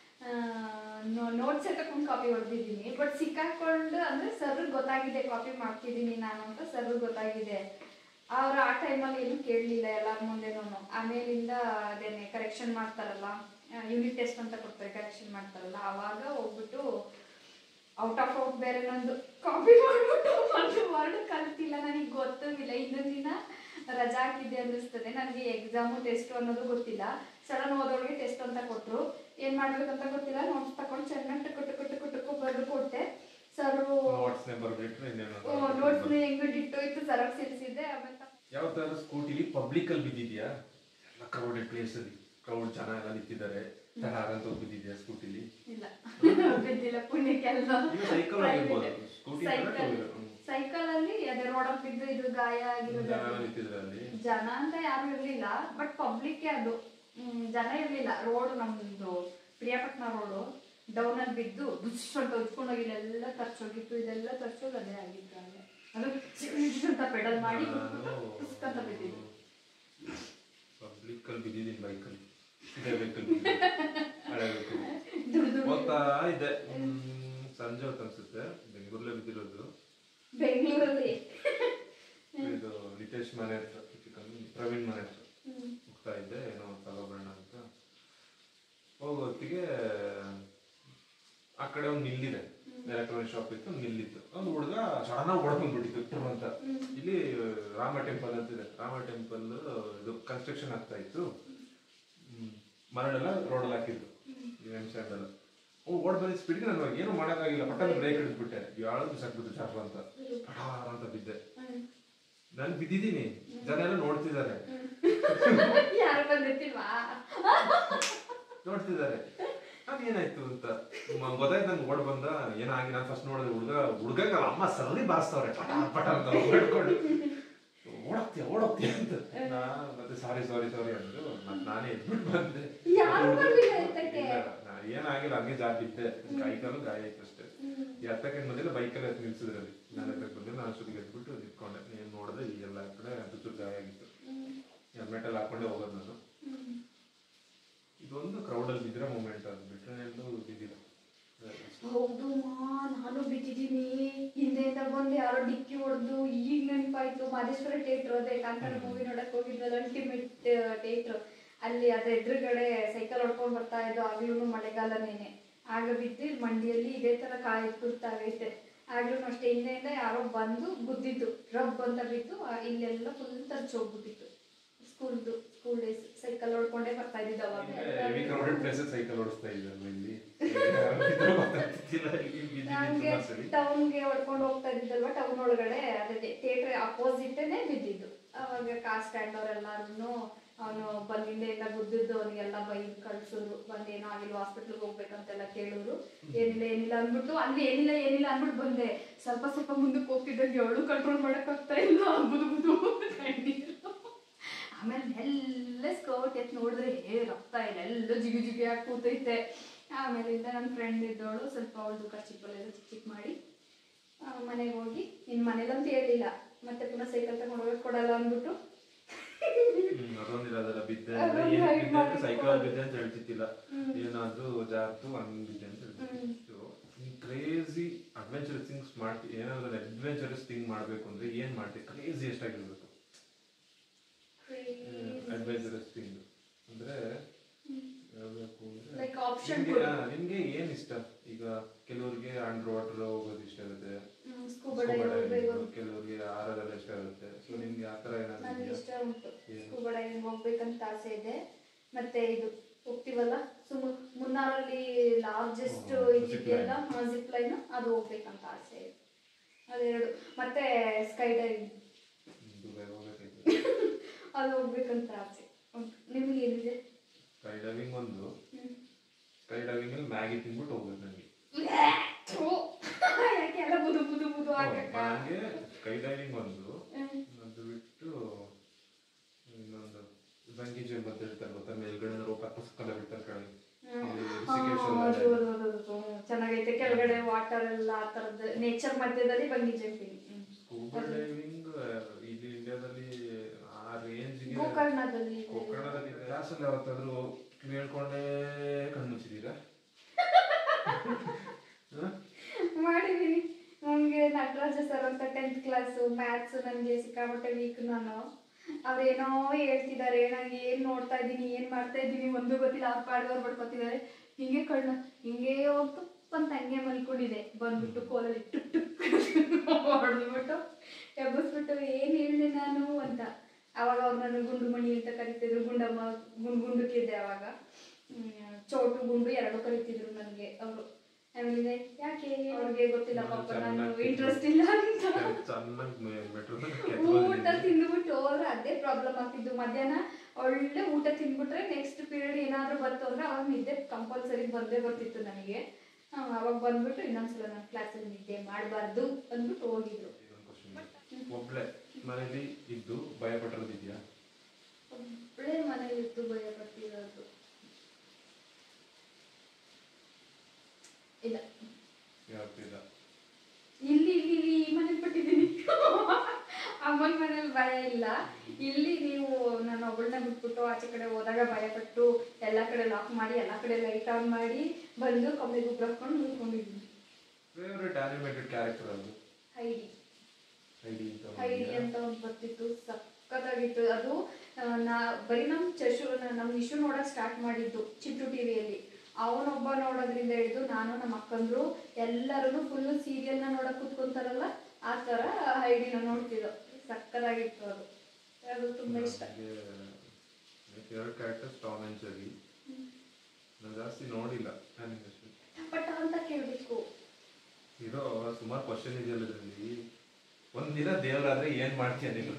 ನೋಟ್ಸ್ ತಗೊಂಡು ಕಾಪಿ ಹೊಡೆದಿದ್ದೀನಿ ಬಟ್ ಸಿಕ್ಕಾಕೊಂಡು ಅಂದ್ರೆ ಸರ್ ಗೊತ್ತಾಗಿದೆ ಕಾಪಿ ಮಾಡ್ತಿದ್ದೀನಿ ನಾನು ಅಂತ ಸರ್ ಗೊತ್ತಾಗಿದೆ ಅವ್ರು ಆ ಟೈಮಲ್ಲಿ ಏನು ಕೇಳಲಿಲ್ಲ ಎಲ್ಲರ ಮುಂದೆನೂ ಆಮೇಲಿಂದ ಅದೇನೆ ಕರೆಕ್ಷನ್ ಮಾಡ್ತಾರಲ್ಲ ಯೂನಿಟ್ ಟೆಸ್ಟ್ ಅಂತ ಕೊಡ್ತಾರೆ ಕರೆಕ್ಷನ್ ಮಾಡ್ತಾರಲ್ಲ ಅವಾಗ ಹೋಗ್ಬಿಟ್ಟು ಔಟ್ ಆಫ್ ಔಟ್ ಬೇರೆ ನಂದು ಕಾಪಿ ಮಾಡ್ಬಿಟ್ಟು ಒಂದು ವರ್ಡ್ ಕಲ್ತಿಲ್ಲ ನನಗೆ ಗೊತ್ತಿಲ್ಲ ಇನ್ನೊಂದು ದಿನ ರಜಾ ಹಾಕಿದ್ದೆ ಅನ್ನಿಸ್ತದೆ ನನಗೆ ಎಕ್ಸಾಮು ಟೆಸ್ಟ್ ಅನ್ನೋದು ಗೊತ್ತಿಲ್ಲ ಸಡನ್ ಓದೋಳಿಗೆ ಟೆಸ್ಟ್ ಅಂತ ಕೊಟ್ಟರು ಏನು ಮಾಡ್ಬೇಕಂತ ಗೊತ್ತಿಲ್ಲ ನೋಟ್ಸ್ ತಗೊಂಡು ಚೆನ್ನಾಗಿ ಟುಕು ಟುಕು ಟುಕು ಟುಕು ಬರೆದು ಕೊಟ್ಟೆ ಸರು ನೋಟ್ಸ್ನೇ ಬರ್ಬಿಟ್ರೆ ಇನ್ನೇನು ನೋಟ್ಸ್ನ ಹೆಂಗ್ ಇಟ್ಟೋಯ್ತು ಸರಕ್ ಸೇರಿಸಿದ್ದೆ ಆಮೇಲೆ ಯಾವತ್ತಾದ್ರೂ ಸ್ಕೂಟಿಲಿ ಪಬ್ಲಿಕ್ ಅಲ್ಲಿ ಬಿದ್ದಿದ್ಯಾ ಎಲ್ಲ ಕ್ರೌಡೆಡ್ ಪ್ಲೇಸ್ ಅಲ್ಲಿ ಕ್ರೌಡ್ ಜನ ಎಲ್ಲ ನಿಂತಿದ್ದಾರೆ ಅಂತ ಬಿದ್ದಿದ್ಯಾ ಸ್ಕೂಟಿಲಿ ಇಲ್ಲ ಬಿದ್ದಿಲ್ಲ ಪುಣ್ಯಕ್ಕೆಲ್ಲ ಈಗ ಸೈಕಲ್ ಆಗಿರ್ಬೋದು ಸ್ಕೂಟಿ ಸೈಕಲ್ ಸೈಕಲ್ ಅಲ್ಲಿ ಅದೇ ರೋಡ್ ಬಿದ್ದು ಇದು ಗಾಯ ಆಗಿರೋದು ಜನ ಎಲ್ಲ ನಿಂತಿದ್ರೆ ಅಲ್ಲಿ ಜನ ಅಂತ ಯಾರು ಇರ್ಲಿಲ್ಲ ಬಟ್ ಪಬ್ಲಿಕ್ ಅದು ಹ್ಮ್, ಜನ ಇರ್ಲಿಲ್ಲ ರೋಡ್ ನಮ್ದು ಪ್ರಿಯಾಪಟ್ನ ರೋಡು ಡೌನ್ ಅಲ್ಲಿ ಬಿದ್ದು ಬುಷ್ ಅಂತ ಉಜ್ಕೊಂಡು ಹೋಗಿ ಇಲ್ಲೆಲ್ಲ ಖರ್ಚೋಗಿತ್ತು ಇದೆಲ್ಲ ಖರ್ಚೋಗಿ ಅದೇ ಆಗಿತ್ತು ಅಲ್ಲೇ ಅದು ಚಿಕ್ ಅಂತ ಪೆಡಲ್ ಮಾಡಿ ಪುಸ್ಕ್ ಅಂತ ಬಿದ್ದಿದ್ದು ಪಬ್ಲಿಕ್ ಅಲ್ಲಿ ಬಿದ್ದಿದ್ದೀನಿ ಬೈಕಲ್ಲಿ ಇದೇ ವೆಹಿಕಲ್ ಹಳೆ ವೆಹಿಕಲ್ ದುಡ್ಡು ದುಡ್ಡು ಹೋಗ್ತಾ ಇದೆ ಹ್ಮ್, ಸಂಜೆ ಹೊತ್ತು ಅನ್ಸುತ್ತೆ ಬೆಂಗಳೂರಲ್ಲೇ ಬಿದ್ದಿರೋದು ಬೆಂಗಳೂರಲ್ಲಿ ಇದು ನಿತೇಶ್ ಮನೆ ಹತ್ರ ಚಿಕನ್ ಪ್ರವೀಣ್ ಮನೆ ಹತ್ರ ಹ್ಮ್. ಹೋಗ್ತಾ ಇದ್ದೆ ಏನೋ ತಗೋಬೇಡ ಅಂತ ಹೋಗೋ ಹೊತ್ತಿಗೆ ಆ ಕಡೆ ಒಂದು ನಿಲ್ಲಿದೆ ಎಲೆಕ್ಟ್ರಾನಿಕ್ ಶಾಪ್ ಇತ್ತು ಒಂದ್ ನಿಲ್ಲಿತ್ತು ಒಂದು ಹುಡುಗ ಸಡನ್ ಆಗಿ ಹೊಡ್ಕೊಂಡ್ಬಿಟ್ಟಿತ್ತು ಟ್ರೂ ಅಂತ ಇಲ್ಲಿ ರಾಮ ಟೆಂಪಲ್ ಅಂತಿದೆ ರಾಮ ಟೆಂಪಲ್ ಇದು ಕನ್ಸ್ಟ್ರಕ್ಷನ್ ಆಗ್ತಾ ಇತ್ತು ಹ್ಮ್. ಮರಳೆಲ್ಲ ರೋಡಲ್ಲಿ ಹಾಕಿದ್ರು ಎಮ್ ಸ್ಟ್ಯಾಂಡ್ ಎಲ್ಲ ಓ ಓಡ್ ಬಂದ ಸ್ಪೀಡ್ಗೆ ನಾನು ಏನು ಮಾಡೋಕ್ಕಾಗಿಲ್ಲ ಪಟ್ಟಲ್ಲಿ ಬ್ರೇಕ್ ಹಿಡಿದ್ಬಿಟ್ಟೆ ಯಾಳು ಬಿಸಾಕ್ಬಿಟ್ಟು ಚಾಪ ಅಂತ ಪಟಾರ್ ಅಂತ ಬಿದ್ದೆ ಹ್ಮ್. ನಾನು ಬಿದ್ದಿದ್ದೀನಿ ಜನ ಎಲ್ಲ ನೋಡ್ತಿದ್ದಾರೆ ಯಾರು ಬಂದಿರ್ತಿಲ್ವಾ ನೋಡ್ತಿದ್ದಾರೆ ಅದು ಏನಾಯ್ತು ಅಂತ ಮ- ಗೊತ್ತಾಯ್ತು ನನ್ಗೆ ಓಡ್ ಬಂದ ಏನಾಗಿ ನಾನು ಫಸ್ಟ್ ನೋಡಿದೆ ಹುಡುಗ ಹುಡುಗ ಅಮ್ಮ ಸರಳಿ ಬಾರಿಸ್ತವ್ರೆ ಪಟ ಪಟ ಅಂತ ಹೊಡ್ಕೊಂಡು ಓಡೋಗ್ತೀಯ ಓಡೋಗ್ತೀಯ ಅಂತ ನಾ ಮತ್ತೆ ಸಾರಿ ಸಾರಿ ಸಾರಿ ಅಂದ್ರು ಮತ್ತೆ ನಾನೇ ಎದ್ಬಿಟ್ಟು ಬಂದೆ ಯಾರು ಬರ್ಲಿಲ್ಲ ಎತ್ತಕ್ಕೆ? ಇಲ್ಲ, ನಾ ಏನಾಗಿಲ್ಲ ಹಂಗೆ ಜಾರ್ ಬಿದ್ದೆ ಕೈ ಕಾಲು ಗಾಯ ಆಯ್ತು ಅಷ್ಟೇ ಎತ್ತಕ್ಕೆ ಬಂದಿಲ್ಲ ಬೈಕಲ್ಲಿ ಎತ್ತು ನಿಲ್ಸಿದ್ರಲ್ಲಿ ನಾನು ಎತ್ತಕ್ಕೆ ಬಂದಿಲ್ಲ ನಾನು ಅಷ್ಟೊತ್ತಿಗೆ ಎದ್ಬಿಟ್ಟು ನಿಂತ್ಕೊಂಡೆ ಏನ್ ನೋಡಿದೆ ಈ ಎಲ್ಲ ಕಡೆ ಚೂರು ಗಾಯ ಆಗಿತ್ತು ಹೆಲ್ಮೆಟ್ ಎಲ್ಲ ಹಾಕೊಂಡೇ ಹೋಗೋದು ನಾನು ಇದೊಂದು ಕ್ರೌಡಲ್ಲಿ ಬಿದ್ದಿರೋ ಮೂಮೆಂಟ್ ಅದು ಬಿಟ್ರೆ ಎಲ್ಲೂ ಬಿದ್ದಿಲ್ಲ ಹೌದು ಮಾ ನಾನು ಬಿದ್ದಿದ್ದೀನಿ ಹಿಂದೆಯಿಂದ ಬಂದು ಯಾರೋ ಡಿಕ್ಕಿ ಹೊಡೆದು ಈಗ ನೆನಪಾಯ್ತು ಮಾದೇಶ್ವರ ಥಿಯೇಟ್ರ್ ಅದೇ ಕಾಂತಾರ ಮೂವಿ ನೋಡಕ್ ಹೋಗಿದ್ವಲ್ಲ ಅಲ್ಟಿಮೇಟ್ ಥಿಯೇಟ್ರ್ ಅಲ್ಲಿ ಅದ್ರ ಎದುರುಗಡೆ ಸೈಕಲ್ ಹೊಡ್ಕೊಂಡ್ ಬರ್ತಾ ಇದ್ದು ಆಗ್ಲೂ ಮಳೆಗಾಲನೇನೆ ಆಗ ಬಿದ್ದು ಇಲ್ಲಿ ಮಂಡಿಯಲ್ಲಿ ಇದೇ ತರ ಕಾಯಿ ಕುರ್ತಾಗೈತೆ ಆಗ್ಲೂ ಅಷ್ಟೇ ಹಿಂದೆಯಿಂದ ಯಾರೋ ಬಂದು ಗುದ್ದಿದ್ದು ರಬ್ ಅಂತ ಬಿದ್ದು ಆ ಇಲ್ಲೆಲ್ಲ ಫುಲ್ ತರ್ಚ್ ಹೋಗ್ಬಿಟ್ಟಿತ್ತು ಸ್ಕೂಲ್ದು ಸ್ಕೂಲ್ ಡೇಸ್ ಸೈಕಲ್ ಹೊಡ್ಕೊಂಡೇ ಬರ್ತಾ ಇದ್ದಿದ್ದು ಹೆವಿ ಅವಾಗ ಕ್ರೌಡೆಡ್ ಪ್ಲೇಸಸ್ ಸೈಕಲ್ ಓಡಿಸ್ತಾ ಇದ್ದಾರೆ ಇಲ್ಲಿ ನಮ್ಗೆ ಟೌನ್ಗೆ ಹೊಡ್ಕೊಂಡು ಹೋಗ್ತಾ ಇದ್ದಿದ್ದಲ್ವಾ ಟೌನ್ ಒಳಗಡೆ ಅದೇ ಥಿಯೇಟರ್ ಅಪೋಸಿಟೇನೆ ಬಿದ್ದಿದ್ದು ಅವಾಗ ಕಾರ್ ಸ್ಟ್ಯಾಂಡ್ ಅವರೆಲ್ಲಾರು ಅವನು ಬಂದಿಂದ ಎಲ್ಲ ಗುದ್ದಿದ್ದು ಅವನಿಗೆಲ್ಲ ಬೈ ಕಳ್ಸೋರು ಬಂದೇನೋ ಆಗಿಲ್ಲ ಹಾಸ್ಪಿಟ್ಲ್ಗೆ ಹೋಗ್ಬೇಕಂತೆಲ್ಲ ಕೇಳೋರು ಏನಿಲ್ಲ ಏನಿಲ್ಲ ಅಂದ್ಬಿಟ್ಟು ಅಲ್ಲಿ ಏನಿಲ್ಲ ಏನಿಲ್ಲ ಅಂದ್ಬಿಟ್ಟು ಬಂದೆ ಸ್ವಲ್ಪ ಸ್ವಲ್ಪ ಮುಂದಕ್ಕೆ ಹೋಗ್ತಿದ್ದಂಗೆ ಅವಳು ಕಂಟ್ರೋಲ್ ಮಾಡಕ್ ಆಗ್ತಾ ಇಲ್ಲ ಬುದು ಬುದು ಕಣ್ಣೀರು. ಆಮೇಲೆ ಎಲ್ಲ ಸ್ಕರ್ಟ್ ಎತ್ ನೋಡಿದ್ರೆ ಏ ರಕ್ತ ಇಲ್ಲ ಎಲ್ಲ ಜಿಗಿ ಜಿಗಿ ಆಗಿ ಕೂತೈತೆ ಆಮೇಲಿಂದ ನನ್ನ ಫ್ರೆಂಡ್ ಇದ್ದವಳು ಸ್ವಲ್ಪ ಅವಳದು ಕಚ್ಚಿಪ್ಪಲೆಲ್ಲ ಚಿಕ್ಕ ಚಿಕ್ಕ ಮಾಡಿ ಮನೆಗೆ ಹೋಗಿ ಇನ್ನು ಮನೇಲಂತ ಹೇಳಿಲ್ಲ ಮತ್ತೆ ಪುನಃ ಸೈಕಲ್ ತಗೊಂಡು ಹೋಗಕ್ಕೆ ಕೊಡಲ್ಲ ಅಂದ್ಬಿಟ್ಟು ಅದೊಂದಿಲ್ಲ ಅದೆಲ್ಲ ಬಿದ್ದೆ ಅದೊಂದು ಏನಕ್ಕೆ hide ಬಿದ್ದೆ ಅಂತ ಮಾಡಿ ಸೈಕಲ್ ಬಿದ್ದೆ ಅಂತ ಹೇಳ್ತಿದ್ದಿಲ್ಲ ಹ್ಮ್. ಏನಾದ್ರು ಜಾರ್ತು ಹಂಗ್ ಬಿದ್ದೆ ಅಂತ ಹೇಳ್ತಿತ್ತು ಕ್ರೇಜಿ ಅಡ್ವೆಂಚರಸ್ ಥಿಂಗ್ಸ್ ಮಾಡ್ತಿ ಏನಾದ್ರು ಅಡ್ವೆಂಚರಸ್ ಥಿಂಗ್ ಮಾಡ್ಬೇಕು ಅಂದ್ರೆ ಏನ್ ಮಾಡ್ತಿ ಕ್ರೇಜಿ ಎಷ್ಟಾಗಿರ್ಬೇಕು ಅಡ್ವೆಂಚರಸ್ ಥಿಂಗ್ ಅಂದ್ರೆ ಹೇಳ್ಬೇಕು ಅಂದ್ರೆ Like option ನಿಮ್ಗೆ- ಕೊಡು. ಆ, ನಿಮ್ಗೆ ಏನ್ ಇಷ್ಟ ಈಗ ಕೆಲವ್ರಿಗೆ ಅಂಡರ್ ವಾಟರ್ ಹೋಗೋದು ಇಷ್ಟ ಇರುತ್ತೆ ಸ್ಕೂಬಾ ಡೈವ್ ಹೋಗ್ಬೇಕು ಕೆಲವ್ರಿಗೆ ಆರೋದೆಲ್ಲ ಇಷ್ಟ ಇರುತ್ತೆ ಸೊ ನಿಮ್ಗೆ ಆ ತರ ಏನಾದ್ರು ನನಗೆ ಇದೆಯಾ? ಇಷ್ಟ ಉಂಟು ಏನು? ಸ್ಕೂಬಾ ಡೈವಿಂಗ್ ಹೋಗ್ಬೇಕಂತ ಆಸೆ ಇದೆ ಮತ್ತೆ ಇದು ಹೋಗ್ತೀವಲ್ಲ ಸುಮ್ ಮುನ್ನಾರಲ್ಲಿ ಲಾರ್ಜೆಸ್ಟ್ ಹ್ಮ್, zip ಇದೆಯಲ್ಲ ಜಿಪ್ ಲೈನ್ ಅದು ಹೋಗ್ಬೇಕಂತ ಆಸೆ ಇದೆ ಅದೆರಡು ಮತ್ತೆ ಸ್ಕೈ ಡೈವಿಂಗ್ ದುಬೈ ಹೋಗ್ಬೇಕಾಯ್ತು ಅದು ಹೋಗ್ಬೇಕಂತ ಆಸೆ ಉಂಟು ನಿಮ್ಗೆ ಏನಿದೆ ಸ್ಕೈ ಡೈವಿಂಗ್ ಒಂದು ಹ್ಮ್. ಸ್ಕೈ ಡೈವಿಂಗ್ ಅಲ್ಲಿ ಮ್ಯಾಗಿ ತಿನ್ಬಿಟ್ಟು ಹೋಗ್ಬೇಕು ನನಗೆ ಥು, ಯಾಕೆ ಎಲ್ಲ ಬುದು ಬುದು ಬುದು ಹಾಕಕ್ಕ ನನಗೆ ಸ್ಕೈ ಡೈವಿಂಗ್ ಒಂದು ಹ್ಮ್. ಅದು ಬಿಟ್ಟು ಇನ್ನೊಂದು ಬಂಗಿ ಜಂಪ್ ಅಂತ ಹೇಳ್ತಾರೆ ಗೊತ್ತಾ ಮೇಲ್ಗಡೆ ರೋಪ ಪುಸ್ತಕ ಬಿಡ್ತಾರೆ ಕೆಳಗೆ ಇಲ್ಲಿ ಹಾ, ಋಷಿಕೇಶಲ್ಲಿ ಅದು ಅದು ಅದು ಅದು ಅದು. ಚೆನ್ನಾಗೈತೆ ಕೆಳಗಡೆ ವಾಟರ್ ಎಲ್ಲ ಆ ಥರದ್ದು ನೇಚರ್ ಮಧ್ಯದಲ್ಲಿ ಬಂಗಿ ಜಂಪಿಂಗ್ ಸ್ಕೂಬಾ ಡೈವಿಂಗ್ ಇಲ್ಲಿ ಇಂಡಿಯಾದಲ್ಲಿ ಆ ರೇಂಜ್ಗೆ ಗೋಕರ್ಣದಲ್ಲಿ ಇದೆ. ಗೋಕರ್ಣದಲ್ಲಿ ಕ್ಲಾಸಲ್ಲಿ ಯಾವತ್ತಾದ್ರೂ ಕೇಳ್ಕೊಂಡೇ ಕಣ್ಮುಚ್ಚಿದ್ದೀರಾ ಹ? ಮಾಡಿದೀನಿ ನಮಗೆ ನಟರಾಜ ಸರ್ ಅಂತ ಟೆಂತ್ ಕ್ಲಾಸು ಮ್ಯಾಥ್ಸ್ ನನಗೆ ಸಿಕ್ಕಾಪಟ್ಟೆ ವೀಕ್ ನಾನು ಅವ್ರೇನೋ ಹೇಳ್ತಿದ್ದಾರೆ ನಾನು ಏನು ನೋಡ್ತಾ ಇದ್ದೀನಿ ಏನು ಮಾಡ್ತಾ ಇದ್ದೀನಿ ಒಂದು ಗೊತ್ತಿಲ್ಲ ಅವ್ರ ಪಾಡ್ದವ್ರು ಬಡ್ಕೊತಿದ್ದಾರೆ ಹಿಂಗೆ ಕಣ್ಣು ಹಿಂಗೆ ಹೋಗ್ತು ಅಂತ ಹಂಗೆ ಮಲ್ಕೊಂಡಿದೆ ಬಂದ್ಬಿಟ್ಟು ಕೋಲಲ್ಲಿ ಟುಕ್ ಟುಕ್ ಹೊಡೆದ್ಬಿಟ್ಟು ಎಬ್ಬಿಸ್ಬಿಟ್ಟು ಏನು ಹೇಳಿ ನಾನು ಅಂತ ಅವಾಗ ಅವ್ರು ನನ್ನ ಗುಂಡು ಮಣಿ ಅಂತ ಕರಿತಿದ್ರು ಗುಂಡಮ್ಮ ಗುಂಡು ಗುಂಡುಕಿದ್ದೆ ಅವಾಗ ಹ್ಮ್, ಚೋಟು ಗುಂಡು ಎರಡು ಕರಿತಿದ್ರು ನನಗೆ ಅವರು ಆಮೇಲೆ ಯಾಕೆ ಅವ್ರಿಗೆ ಗೊತ್ತಿಲ್ಲ ಪಾಪ ನಾನು ಇಂಟ್ರೆಸ್ಟ್ ಇಲ್ಲ ಅಂತ ಚೆನ್ನಾಗಿ ಮೆಟ್ರೋ ಊಟ ತಿಂದ್ಬಿಟ್ಟು ಹೋದ್ರೆ ಅದೇ ಪ್ರಾಬ್ಲಮ್ ಆಗ್ತಿದ್ದು ಮಧ್ಯಾಹ್ನ ಒಳ್ಳೆ ಊಟ ತಿಂದ್ಬಿಟ್ರೆ ನೆಕ್ಸ್ಟ್ ಪೀರಿಯಡ್ ಏನಾದ್ರು ಬಂತು ಅಂದ್ರೆ ಅವಾಗ ನಿದ್ದೆ ಕಂಪಲ್ಸರಿ ಬಂದೇ ಬರ್ತಿತ್ತು ನನಗೆ ಆ, ಅವಾಗ ಬಂದ್ಬಿಟ್ಟು ಇನ್ನೊಂದ್ಸಲ ನನ್ನ ಕ್ಲಾಸಲ್ಲಿ ನಿದ್ದೆ ಮಾಡಬಾರ್ದು ಅಂದ್ಬಿಟ್ಟು ಹೋಗಿದ್ರು ಒಬ್ಳೆ ಮನೇಲಿ ಇದ್ದು ಭಯ ಪಟ್ಟಿರೋದಿದ್ಯಾ ಒಬ್ಬಳೇ ಮನೇಲಿ ಇದ್ದು ಭಯ ಪಡ್ತಿರೋದು ಇಲ್ಲ ಯಾವ್ದಿಲ್ಲ ಇಲ್ಲಿ ಇಲ್ಲಿ ಇಲ್ಲಿ ಈ ಮನೇಲಿ ಪಟ್ಟಿದ್ದೀನಿ ಅಮ್ಮನ ಮನೇಲಿ ಭಯ ಇಲ್ಲ ಇಲ್ಲಿ ನೀವು ನಾನು ಒಬ್ಬಳನ್ನ ಬಿಟ್ಬಿಟ್ಟು ಆಚೆ ಕಡೆ ಹೋದಾಗ ಭಯ ಪಟ್ಟು ಎಲ್ಲ ಕಡೆ ಲಾಕ್ ಮಾಡಿ ಎಲ್ಲ ಕಡೆ ಲೈಟ್ ಆನ್ ಮಾಡಿ ಬಂದು ಕಮ್ಮಿ ಗುಬ್ಬರ ಹಾಕೊಂಡು ನಿಂತ್ಕೊಂಡಿದ್ದೀನಿ ಫೇವ್ರೆಟ್ ಆನಿಮೇಟೆಡ್ ಕ್ಯಾರೆಕ್ಟರ್ ಅದು ಹೈಡಿ ಐಡಿ ಅಂತ ಹೈಡಿ ಅಂತ ಒಂದು ಬರ್ತಿತ್ತು ಸಖತ್ತಾಗಿತ್ತು ಅದು ಆ, ನಾ ಬರೀ ನಮ್ಮ ಚಶು ನಮ್ಮ ಇಶು ನೋಡಕ್ ಸ್ಟಾರ್ಟ್ ಮಾಡಿದ್ದು ಚಿಟ್ಟು ಟಿವಿಯಲ್ಲಿ ಅವನೊಬ್ಬ ನೋಡೋದ್ರಿಂದ ಹಿಡಿದು ನಾನು ನಮ್ಮ ಅಕ್ಕಂದ್ರು ಎಲ್ಲರೂ ಫುಲ್ ಸೀರಿಯಲ್ನ ನೋಡಕ್ ಕೂತ್ಕೊಂತಾರಲ್ಲ ಆ ಥರ ಹೈಡಿನ ನೋಡ್ತಿದ್ದೋ ಸಕ್ಕತ್ತಾಗಿತ್ತು ಅದು ಅದು ತುಂಬಾ ಇಷ್ಟ favourite character Tom and Jerry ನಾನು ಜಾಸ್ತಿ ನೋಡಿಲ್ಲ ಆನಿಮೇಷನ್ ಬಟ್ ಅಂತ ಕೇಳಬೇಕು ಇರೋ ಸುಮಾರು ಕ್ವಶನ್ ಇದೆಯಲ್ಲ ಇದರಲ್ಲಿ ಒಂದಿನ ದೇವರಾದ್ರೆ ಏನ್ ಮಾಡ್ತೀಯ ನೀನು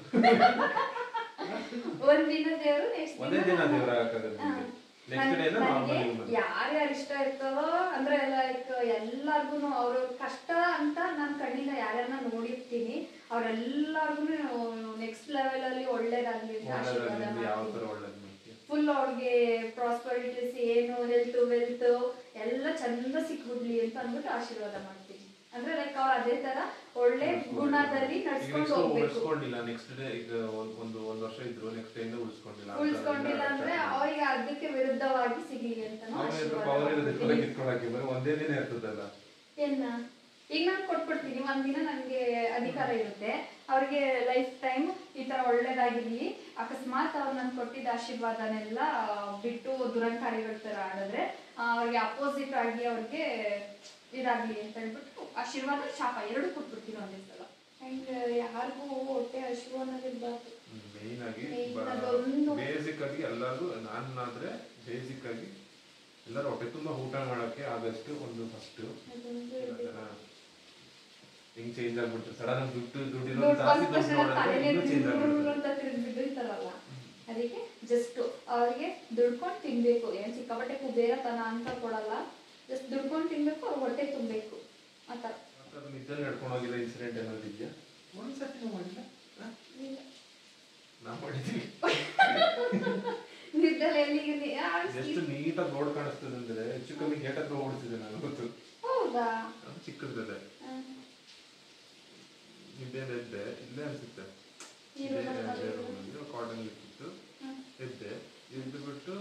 ಒಂದಿನ ದೇವರು ನೆಕ್ಸ್ಟ್ ಒಂದೇ ದಿನ ದೇವ್ರ ಹಾಕೋದು ನೆಕ್ಸ್ಟ್ ಡೇ ನಾರ್ಮಲ್ ಯಾರ್ಯಾರು ಇಷ್ಟ ಇರ್ತದೋ ಅಂದ್ರೆ ಲೈಕ್ ಎಲ್ಲಾರ್ಗು ಅವ್ರ ಕಷ್ಟ ಅಂತ ನನ್ನ ಕಣ್ಣಿಂದ ಯಾರ್ಯಾರನ್ನ ನೋಡಿರ್ತೀನಿ ಅವ್ರೆಲ್ಲರಿಗೂ ನೆಕ್ಸ್ಟ್ ಲೆವೆಲ್ ಅಲ್ಲಿ ಒಳ್ಳೇದಾಗ್ಲಿ ಅಂತ ಆಶೀರ್ವಾದ ಒಳ್ಳೇದಾಗ್ಲಿ ಯಾವ ತರ ಮಾಡ್ತೀನಿ ಒಳ್ಳೇದ್ ಮಾಡ್ತೀಯ ಫುಲ್ ಅವ್ರಿಗೆ ಪ್ರಾಸ್ಪರಿಟೀಸ್ ಏನು ಹೆಲ್ತ್ ವೆಲ್ತ್ ಎಲ್ಲ ಚಂದ ಸಿಕ್ಬಿಡ್ಲಿ ಅಂತ ಅಂದ್ಬಿಟ್ಟು ಆಶೀರ್ವಾದ ಮಾಡ್ತೀನಿ ಅಂದ್ರೆ ಲೈಕ್ ಅವ್ರು ಅದೇ ತರ ಒಳ್ಳೆ ಗುಣದಲ್ಲಿ ನಡ್ಸ್ಕೊಂಡು ಹೋಗ್ಬೇಕು ಉಳಿಸ್ಕೊಂಡಿಲ್ಲ ನೆಕ್ಸ್ಟ್ ಡೇ ಈಗ ಒಂದ್- ಒಂದು ಒಂದ್ ವರ್ಷ ಇದ್ರು ನೆಕ್ಸ್ಟ್ ಡೇ ಇಂದ ಉಳಿಸ್ಕೊಂಡಿಲ್ಲ ಅಂತ ಉಳಿಸ್ಕೊಂಡಿಲ್ಲ ಎಲ್ಲ ಅಂದ್ರೆ ಅರ್ಥ ಅವ್ರಿಗೆ ಅದಕ್ಕೆ ವಿರುದ್ಧ ಸಮೃದ್ಧವಾಗಿ ಸಿಗ್ಲಿ ಅಂತ ಪವರ್ ಇರೋದಕ್ಕೆ ಕಿತ್ಕೊಳಕ್ಕೆ ಬರೀ ಒಂದೇ ದಿನ ಇರ್ತದಲ್ಲ ಏನ ಈಗ ನಾನು ಕೊಟ್ಬಿಡ್ತೀನಿ ಒಂದಿನ ನನಗೆ ಅಧಿಕಾರ ಇರುತ್ತೆ ಅವ್ರಿಗೆ ಲೈಫ್ ಟೈಮ್ ಈ ತರ ಒಳ್ಳೇದಾಗಿರ್ಲಿ ಅಕಸ್ಮಾತ್ ಅವ್ರು ನನ್ಗೆ ಕೊಟ್ಟಿದ್ದ ಆಶೀರ್ವಾದನೆಲ್ಲ ಬಿಟ್ಟು ದುರಂಕಾರಿಗಳ ತರ ಆಡಿದ್ರೆ ಆ, ಅವ್ರಿಗೆ ಅಪೋಸಿಟ್ ಆಗಿ ಅವ್ರಿಗೆ ಇದಾಗ್ಲಿ ಅಂತ ಹೇಳ್ಬಿಟ್ಟು ಆಶೀರ್ವಾದ ಶಾಪ ಎರಡು ಕೊಟ್ಬಿಡ್ತೀನಿ ಒಂದೇ ಸಲ ಅಂಡ್ ಯಾರಿಗೂ ಹೊಟ್ಟೆ ಹಸಿವು ಅನ್ನೋದಿರ್ಬಾರ್ದು ಮೇನ್ ಆಗಿ Main ಅದೊಂದು- ಬೇಸಿಕ್ ಆಗಿ ಎಲ್ಲರಿಗೂ ನಾನಾದ್ರೆ ಬೇಸಿಕ್ ಆಗಿ ಎಲ್ಲರೂ ಹೊಟ್ಟೆ ತುಂಬಾ ಊಟ ಮಾಡಕ್ಕೆ ಆದಷ್ಟು ಒಂದು ಫಸ್ಟ್ ಅದೊಂದು ಇರ್ಬೇಕು. ಹಿಂಗ್ ಚೇಂಜ್ ಆಗ್ಬಿಡ್ತಾರೆ ಸಡನ್ ಆಗಿ ದುಡ್ಡು ದುಡ್ಡಿರೋ ದುಡ್ಡು ಜಾಸ್ತಿ ಬಂದ ದುಡ್ಡು ತಕ್ಷಣ ನೋಡಿದ್ರೆ ತಲೆನೇ ಇನ್ನೂ ಚೇಂಜ್ ದುರ್ರು ಆಗ್ಬಿಡ್ತಾರೆ ಅಂತ ತಿರುಗ್ಬಿಟ್ಟಿರ್ತಾರಲ್ಲ ಅದಕ್ಕೆ ಜಸ್ಟ್ ಅವ್ರಿಗೆ ದುಡ್ಕೊಂಡು ತಿನ್ಬೇಕು ಏನ್ ಸಿಕ್ಕಾಪಟ್ಟೆ ಕುಬೇರತನ ಅಂತ ಕೊಡಲ್ಲ ಜಸ್ಟ್ ದುಡ್ಕೊಂಡು ತಿನ್ಬೇಕು ಅವ್ರ ಹೊಟ್ಟೆ ತುಂಬಬೇಕು ಆ ಥರ ಮತ್ತೆ ನಿದ್ದಲ್ಲಿ ನಡ್ಕೊಂಡು ಹೋಗಿರೋ ಇನ್ಸಿಡೆಂಟ್ ಏನಾದ್ರು ಇದೆಯಾ ಒಂದ್ಸತಿ ನಾವು ಮಾಡಿಲ್ಲ ಹ? ನಾವು ಮಾಡಿದ್ವಿ ನಿದ್ದಲೆ ಎಲ್ಲಿಗೆ ನೀ- ಆ, ಎಷ್ಟು ನೀಟಾಗಿ ರೋಡ್ ಕಾಣಿಸ್ತದೆ ಅಂದ್ರೆ ಹೆಚ್ಚು ಕಮ್ಮಿ ಗೇಟ್ ಹತ್ರ ಓಡಿಸಿದೆ ನಾನು ಗೊತ್ತು ಹೌದಾ ಅದು ಚಿಕ್ಕದಿದೆ ಆ, ನಿದ್ದೆ ಎದ್ದೆ ಇಲ್ಲೇ ಅನ್ಸುತ್ತೆ ಈ room ಅಲ್ಲಿ ಮಲಗಿದ್ದು? ಕಾಟನ್ ಇರ್ತಿತ್ತು ಹ್ಮ್. ಎದ್ದೆ ಇಳ್ದು ಬಿಟ್ಟು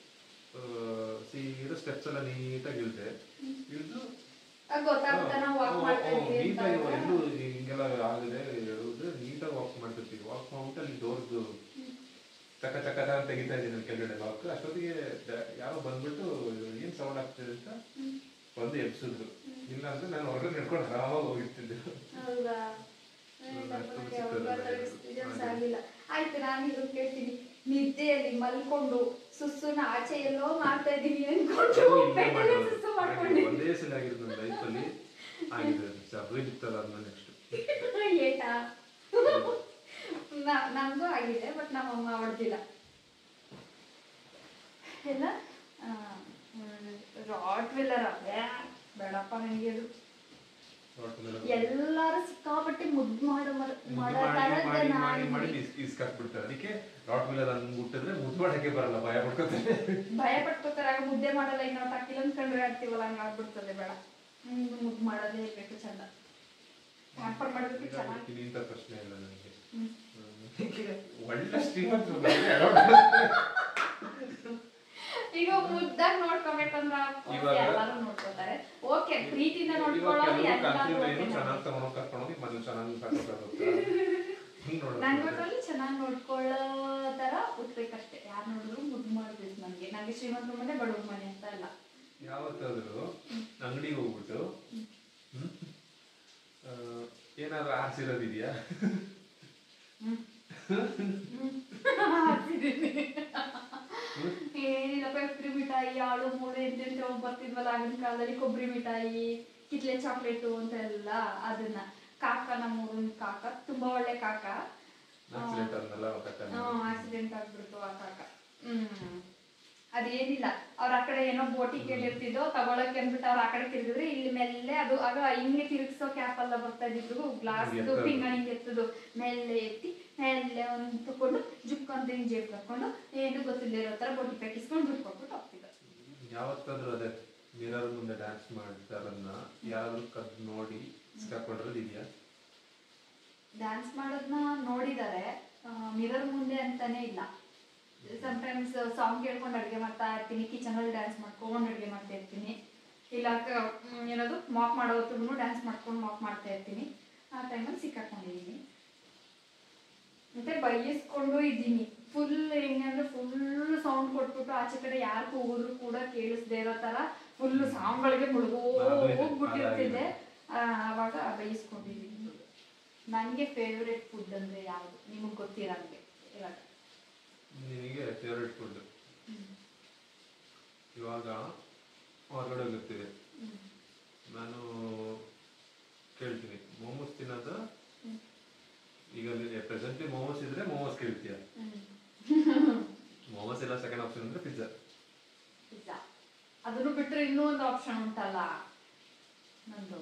ಸೀದಾ ಸ್ಟೆಪ್ಸ್ ಎಲ್ಲ ನೀಟಾಗಿ ಇಳ್ದೆ ಇಳ್ದು ಆ, ಗೊತ್ತಾಗುತ್ತೆ ನಾವು ವಾಕ್ ಮಾಡ್ತಾ ಇದೀವಿ ಅಂತ ನೀಟಾಗಿ ಅಲ್ವಾ? ಎಲ್ಲೂ ಹಿಂಗೆಲ್ಲ ಆಗಿದೆ ಹೇಳುದು ನೀಟಾಗಿ ವಾಕ್ ಮಾಡ್ತಿರ್ತೀವಿ ವಾಕ್ ಮಾಡ್ಬಿಟ್ಟು ಅಲ್ಲಿ ಡೋರ್ದು ಚಕ ಚಕ ಚಕ ಅಂತ ತೆಗಿತಾ ಇದ್ದೀನಿ ನಾನು ಕೆಳಗಡೆ ಲಾಕ್ ಅಷ್ಟೊತ್ತಿಗೆ ದ- ಯಾರೋ ಬಂದ್ಬಿಟ್ಟು ಏನ್ ಸೌಂಡ್ ಆಗ್ತಿದೆ ಅಂತ ಬಂದು ಎಬ್ಸಿದ್ರು ಇಲ್ಲ ಅಂದ್ರೆ ನಾನು ಹೊರಗಡೆ ನಡ್ಕೊಂಡು ಆರಾಮಾಗಿ ಹೋಗಿರ್ತಿದ್ದೆ ಹೌದಾ ಹ್ಮ್, ನನಗೆ ಅಷ್ಟೊಂದು ಯಾವಾಗ ಚಿಕ್ಕದಲ್ಲ ಆ ಥರ ಇದು. experience ಹಾಗೆ. ಆಗಿಲ್ಲ ಆಯ್ತು ನಾನು ಇದು ಕೇಳ್ತೀನಿ ನಿದ್ದೆಯಲ್ಲಿ ಮಲ್ಕೊಂಡು ಸುಸ್ಸುನ ಆಚೆ ಎಲ್ಲೋ ಮಾಡ್ತಾ ಇದೀನಿ ಅನ್ಕೊಂಡು ಅದು ಇಲ್ಲೇ ಬೆಡ್ಡಲ್ಲೇ ಮಾಡಿರೋದು. ಸುಸ್ಸು ಹಾಗೆ ಮಾಡ್ಕೊಂಡು ಒಂದೇ ಸಲ ಆಗಿರೋದು ನನ್ನ ಲೈಫಲ್ಲಿ ಆಗಿದೆ ಸಬ್ರಿ ಬಿತ್ತಲ್ಲ ಆದ್ಮೇಲೆ ನೆಕ್ಸ್ಟ್ ಏಟಾ ನ- ನನ್ಗೂ ಆಗಿದೆ ಬಟ್ ನಮ್ಮಮ್ಮ ಹೊಡೆದಿಲ್ಲ ಎಲ್ಲ ರಾಟ್ ವಿಲ್ಲರ್ ಬೇಡಪ್ಪ ನನಗೆ ಅದು ಎಲ್ಲಾರು ಸಿಕ್ಕಾಪಟ್ಟೆ ಮುದ್ದು ಮಾಡೋ ಮರ- ಮಾಡೋ ಮಾಡಿ ತರದ್ದೇ ಮಾಡಿ ಮಾಡಿ ನಾನು ಮಾಡಿ ಇಸ್ಕಾಕ್ಬಿಡ್ತಾರೆ ಅದಕ್ಕೆ ರಾಟ್ ವೀಲರ್ ಹಂಗ್ ಮುಟ್ಟಿದ್ರೆ ಮುದ್ದು ಮಾಡಕ್ಕೆ ಬರಲ್ಲ ಭಯ ಪಡ್ಕೊತಾರೆ ಭಯ ಪಟ್ಕೋತಾರೆ ಆಗ ಮುದ್ದೆ ಮಾಡಲ್ಲ ಇನ್ನು ಟಕ್ಕಿಲ್ ಅಂದ್ಕೊಂಡ್ರೆ ಆಡ್ತೀವಲ್ಲ ಹಂಗ ಆಗ್ಬಿಡ್ತದೆ ಬೇಡ ಹ್ಮ್ ಮುದ್ದು ಮಾಡೋದೇ ಇರ್ಬೇಕು ಚಂದ ಟ್ಯಾಂಪರ್ ಮಾಡೋದಕ್ಕೆ ಚೆನ್ನಾಗಿ ಇಂಥ ಪ್ರಶ್ನೆ ಇಲ್ಲ ನನಗೆ ಹ್ಮ್. ಒಳ್ಳೆ ಶ್ರೀಮಂತ ಈಗ ಮುದ್ದಾಗಿ ನೋಡ್ಕೋಬೇಕಂದ್ರ ಇವಾಗ- ಎಲ್ಲಾರು ನೋಡ್ಕೋತಾರೆ ಓಕೆ ಪ್ರೀತಿಯಿಂದ ನೋಡ್ಕೊಳ್ಳೋದು ಎಲ್ಲಾರು ಓಕೆ ಚೆನ್ನಾಗಿ ತಗೊಂಡ್ ಕರ್ಕೊಂಡೋಗಿ ಮೊದಲು ಚೆನ್ನಾಗಿ ಕರ್ಕೊಂಡೋಗ್ತಾರೆ ಹಿಂಗ್ ನೋಡೋದು ನಂಗೊಟ್ಟಲ್ಲಿ ಚೆನ್ನಾಗಿ ನೋಡ್ಕೊಳ್ಳೋ ತರ ಉಟ್ಬೇಕಷ್ಟೇ ಯಾರು ನೋಡಿದ್ರು ಮುದ್ದು ಮಾಡ್ಬೇಕು ನನಗೆ ನನಗೆ ಶ್ರೀಮಂತರ ಮನೆ ಬಡವ್ರ ಮನೆ ಅಂತ ಅಲ್ಲ ಯಾವತ್ತಾದ್ರೂ ಅಂಗಡಿಗೆ ಹೋಗ್ಬಿಟ್ಟು ಹ್ಮ್, ಆ, ಏನಾದ್ರು ಆರ್ಸಿರೋದಿದ್ಯಾ ಏನಿಲ್ಲಪ್ಪ ಕೊಬ್ಬರಿ ಮಿಠಾಯಿ ಆಳು ಮೂಳು ಎಂತೆಂತ ಬರ್ತಿದ್ವಲ್ಲ ಆಗಿನ ಕಾಲದಲ್ಲಿ ಕೊಬ್ಬರಿ ಮಿಠಾಯಿ ಕಿತ್ಲೆ ಚಾಕ್ಲೇಟು ಅಂತ ಎಲ್ಲ ಅದನ್ನ ಕಾಕ ನಮ್ಮೂರಿನ ಕಾಕ ತುಂಬಾ ಒಳ್ಳೆ ಕಾಕ ಆಕ್ಸಿಡೆಂಟ್ ಅಂದಲ್ಲ ಕಟ್ಟಲ್ಲ ಆಕ್ಸಿಡೆಂಟ್ ಆಗ್ಬಿಡ್ತು ಆ ಕಾಕ ಹ್ಮ್ ಅದೇನಿಲ್ಲ ಅವ್ರ ಆ ಕಡೆ ಏನೋ ಬೋಟಿ ಕೇಳಿರ್ತಿದ್ದೋ ತಗೊಳಕ್ಕೆ ಅಂದ್ಬಿಟ್ಟು ಅವ್ರ ಆ ಕಡೆ ತಿರುಗಿದ್ರೆ ಇಲ್ಲಿ ಮೆಲ್ಲೆ ಅದು ಆಗ ಹಿಂಗೆ ತಿರುಗಿಸೋ ಕ್ಯಾಪ್ ಎಲ್ಲ ಬರ್ತಾ ಇದ್ದಿದ್ದು ಗ್ಲಾಸ್ ಹಿಂಗೆ ಎತ್ತೋದು. ಪಿಂಗಣಿ ಹಿಂಗೆ ಎತ್ತದು ಮೆಲ್ಲೆ ಎತ್ತಿ ಮೆಲ್ಲೆ ಒಂದು ತಕೊಂಡು ಜುಕ್ ಅಂತ ಹಿಂಗೆ ಜೇಬ್ ಹಾಕೊಂಡು ಏನು ಗೊತ್ತಿಲ್ಲ ಇರೋ ಥರ ಬೋಟಿ ಪ್ಯಾಕಿಸ್ಕೊಂಡು ದುಡ್ಡು ಕೊಟ್ಬಿಟ್ಟು ಹೋಗ್ತಿದ್ದ ಯಾವತ್ತಾದ್ರೂ ಅದೇ ಮಿರರ್ ಮುಂದೆ ಡ್ಯಾನ್ಸ್ ಮಾಡ್ತಾರನ್ನ ಯಾರಾದ್ರೂ ಕದ್ ನೋಡಿ ಸಿಕ್ಕಾಕೊಂಡಿರೋದು ಇದೆಯಾ ಡ್ಯಾನ್ಸ್ ಮಾಡೋದನ್ನ ನೋಡಿದ್ದಾರೆ ಮಿರರ್ ಮುಂದೆ ಅಂತಾನೆ ಇಲ್ಲ ಸಮಟೈಮ್ಸ್ ಸಾಂಗ್ ಕೇಳ್ಕೊಂಡು ಅಡುಗೆ ಮಾಡ್ತಾ ಇರ್ತೀನಿ ಕಿಚನಲ್ಲಿ ಡ್ಯಾನ್ಸ್ ಮಾಡ್ಕೊಂಡು ಅಡುಗೆ ಮಾಡ್ತಾ ಇರ್ತೀನಿ ಇಲ್ಲ ಕ- ಮ್, ಏನದು ಮಾಪ್ ಮಾಡೋ ಹೊತ್ತಿಗೂ ಡ್ಯಾನ್ಸ್ ಮಾಡ್ಕೊಂಡು ಮಾಪ್ ಮಾಡ್ತಾ ಇರ್ತೀನಿ ಆ ಟೈಮಲ್ಲಿ ಸಿಕ್ಕಾಕೊಂಡಿದ್ದೀನಿ ಮತ್ತೆ ಬೈಯಿಸ್ಕೊಂಡು ಇದ್ದೀನಿ ಫುಲ್ ಹೆಂಗಂದ್ರೆ ಫುಲ್ ಸೌಂಡ್ ಕೊಟ್ಬಿಟ್ಟು ಆಚೆ ಕಡೆ ಯಾರು ಕೂಗಿದ್ರು ಕೂಡ ಕೇಳಿಸ್ದೇ ಇರೋ ಥರ ಫುಲ್ ಸಾಂಗ್ಗಳಿಗೆ ಮುಳುಗೋ ಅದು ಇದೆ, ಹೋಗ್ಬಿಟ್ಟಿರ್ತಿದ್ದೆ ಆ, ಆವಾಗ ಬೈಯಿಸ್ಕೊಂಡಿದ್ದೀನಿ ನನಗೆ ಫೇವ್ರೆಟ್ ಫುಡ್ ಅಂದರೆ ಯಾವುದು ನಿಮಗೆ ಗೊತ್ತಿರಂಗೆ ಇವಾಗ ನಿನಗೆ ಫೇವ್ರೆಟ್ ಫುಡ್ ಇವಾಗ ಹೊರಗಡೆ ಹೋಗ್ತೀವಿ ನಾನು ಕೇಳ್ತೀನಿ ಮೋಮೋಸ್ ತಿನ್ನೋದು ಈಗ ಪ್ರೆಸೆಂಟ್ಲಿ ಮೋಮೋಸ್ ಇದ್ರೆ ಮೋಮೋಸ್ ಕೇಳ್ತೀಯ ಮೋಮೋಸ್ ಇಲ್ಲ ಸೆಕೆಂಡ್ ಆಪ್ಷನ್ ಅಂದ್ರೆ ಪಿಜ್ಜಾ ಪಿಜ್ಜಾ ಅದನ್ನು ಬಿಟ್ಟರೆ ಇನ್ನೂ ಒಂದು ಆಪ್ಷನ್ ಉಂಟಲ್ಲ ನಂದು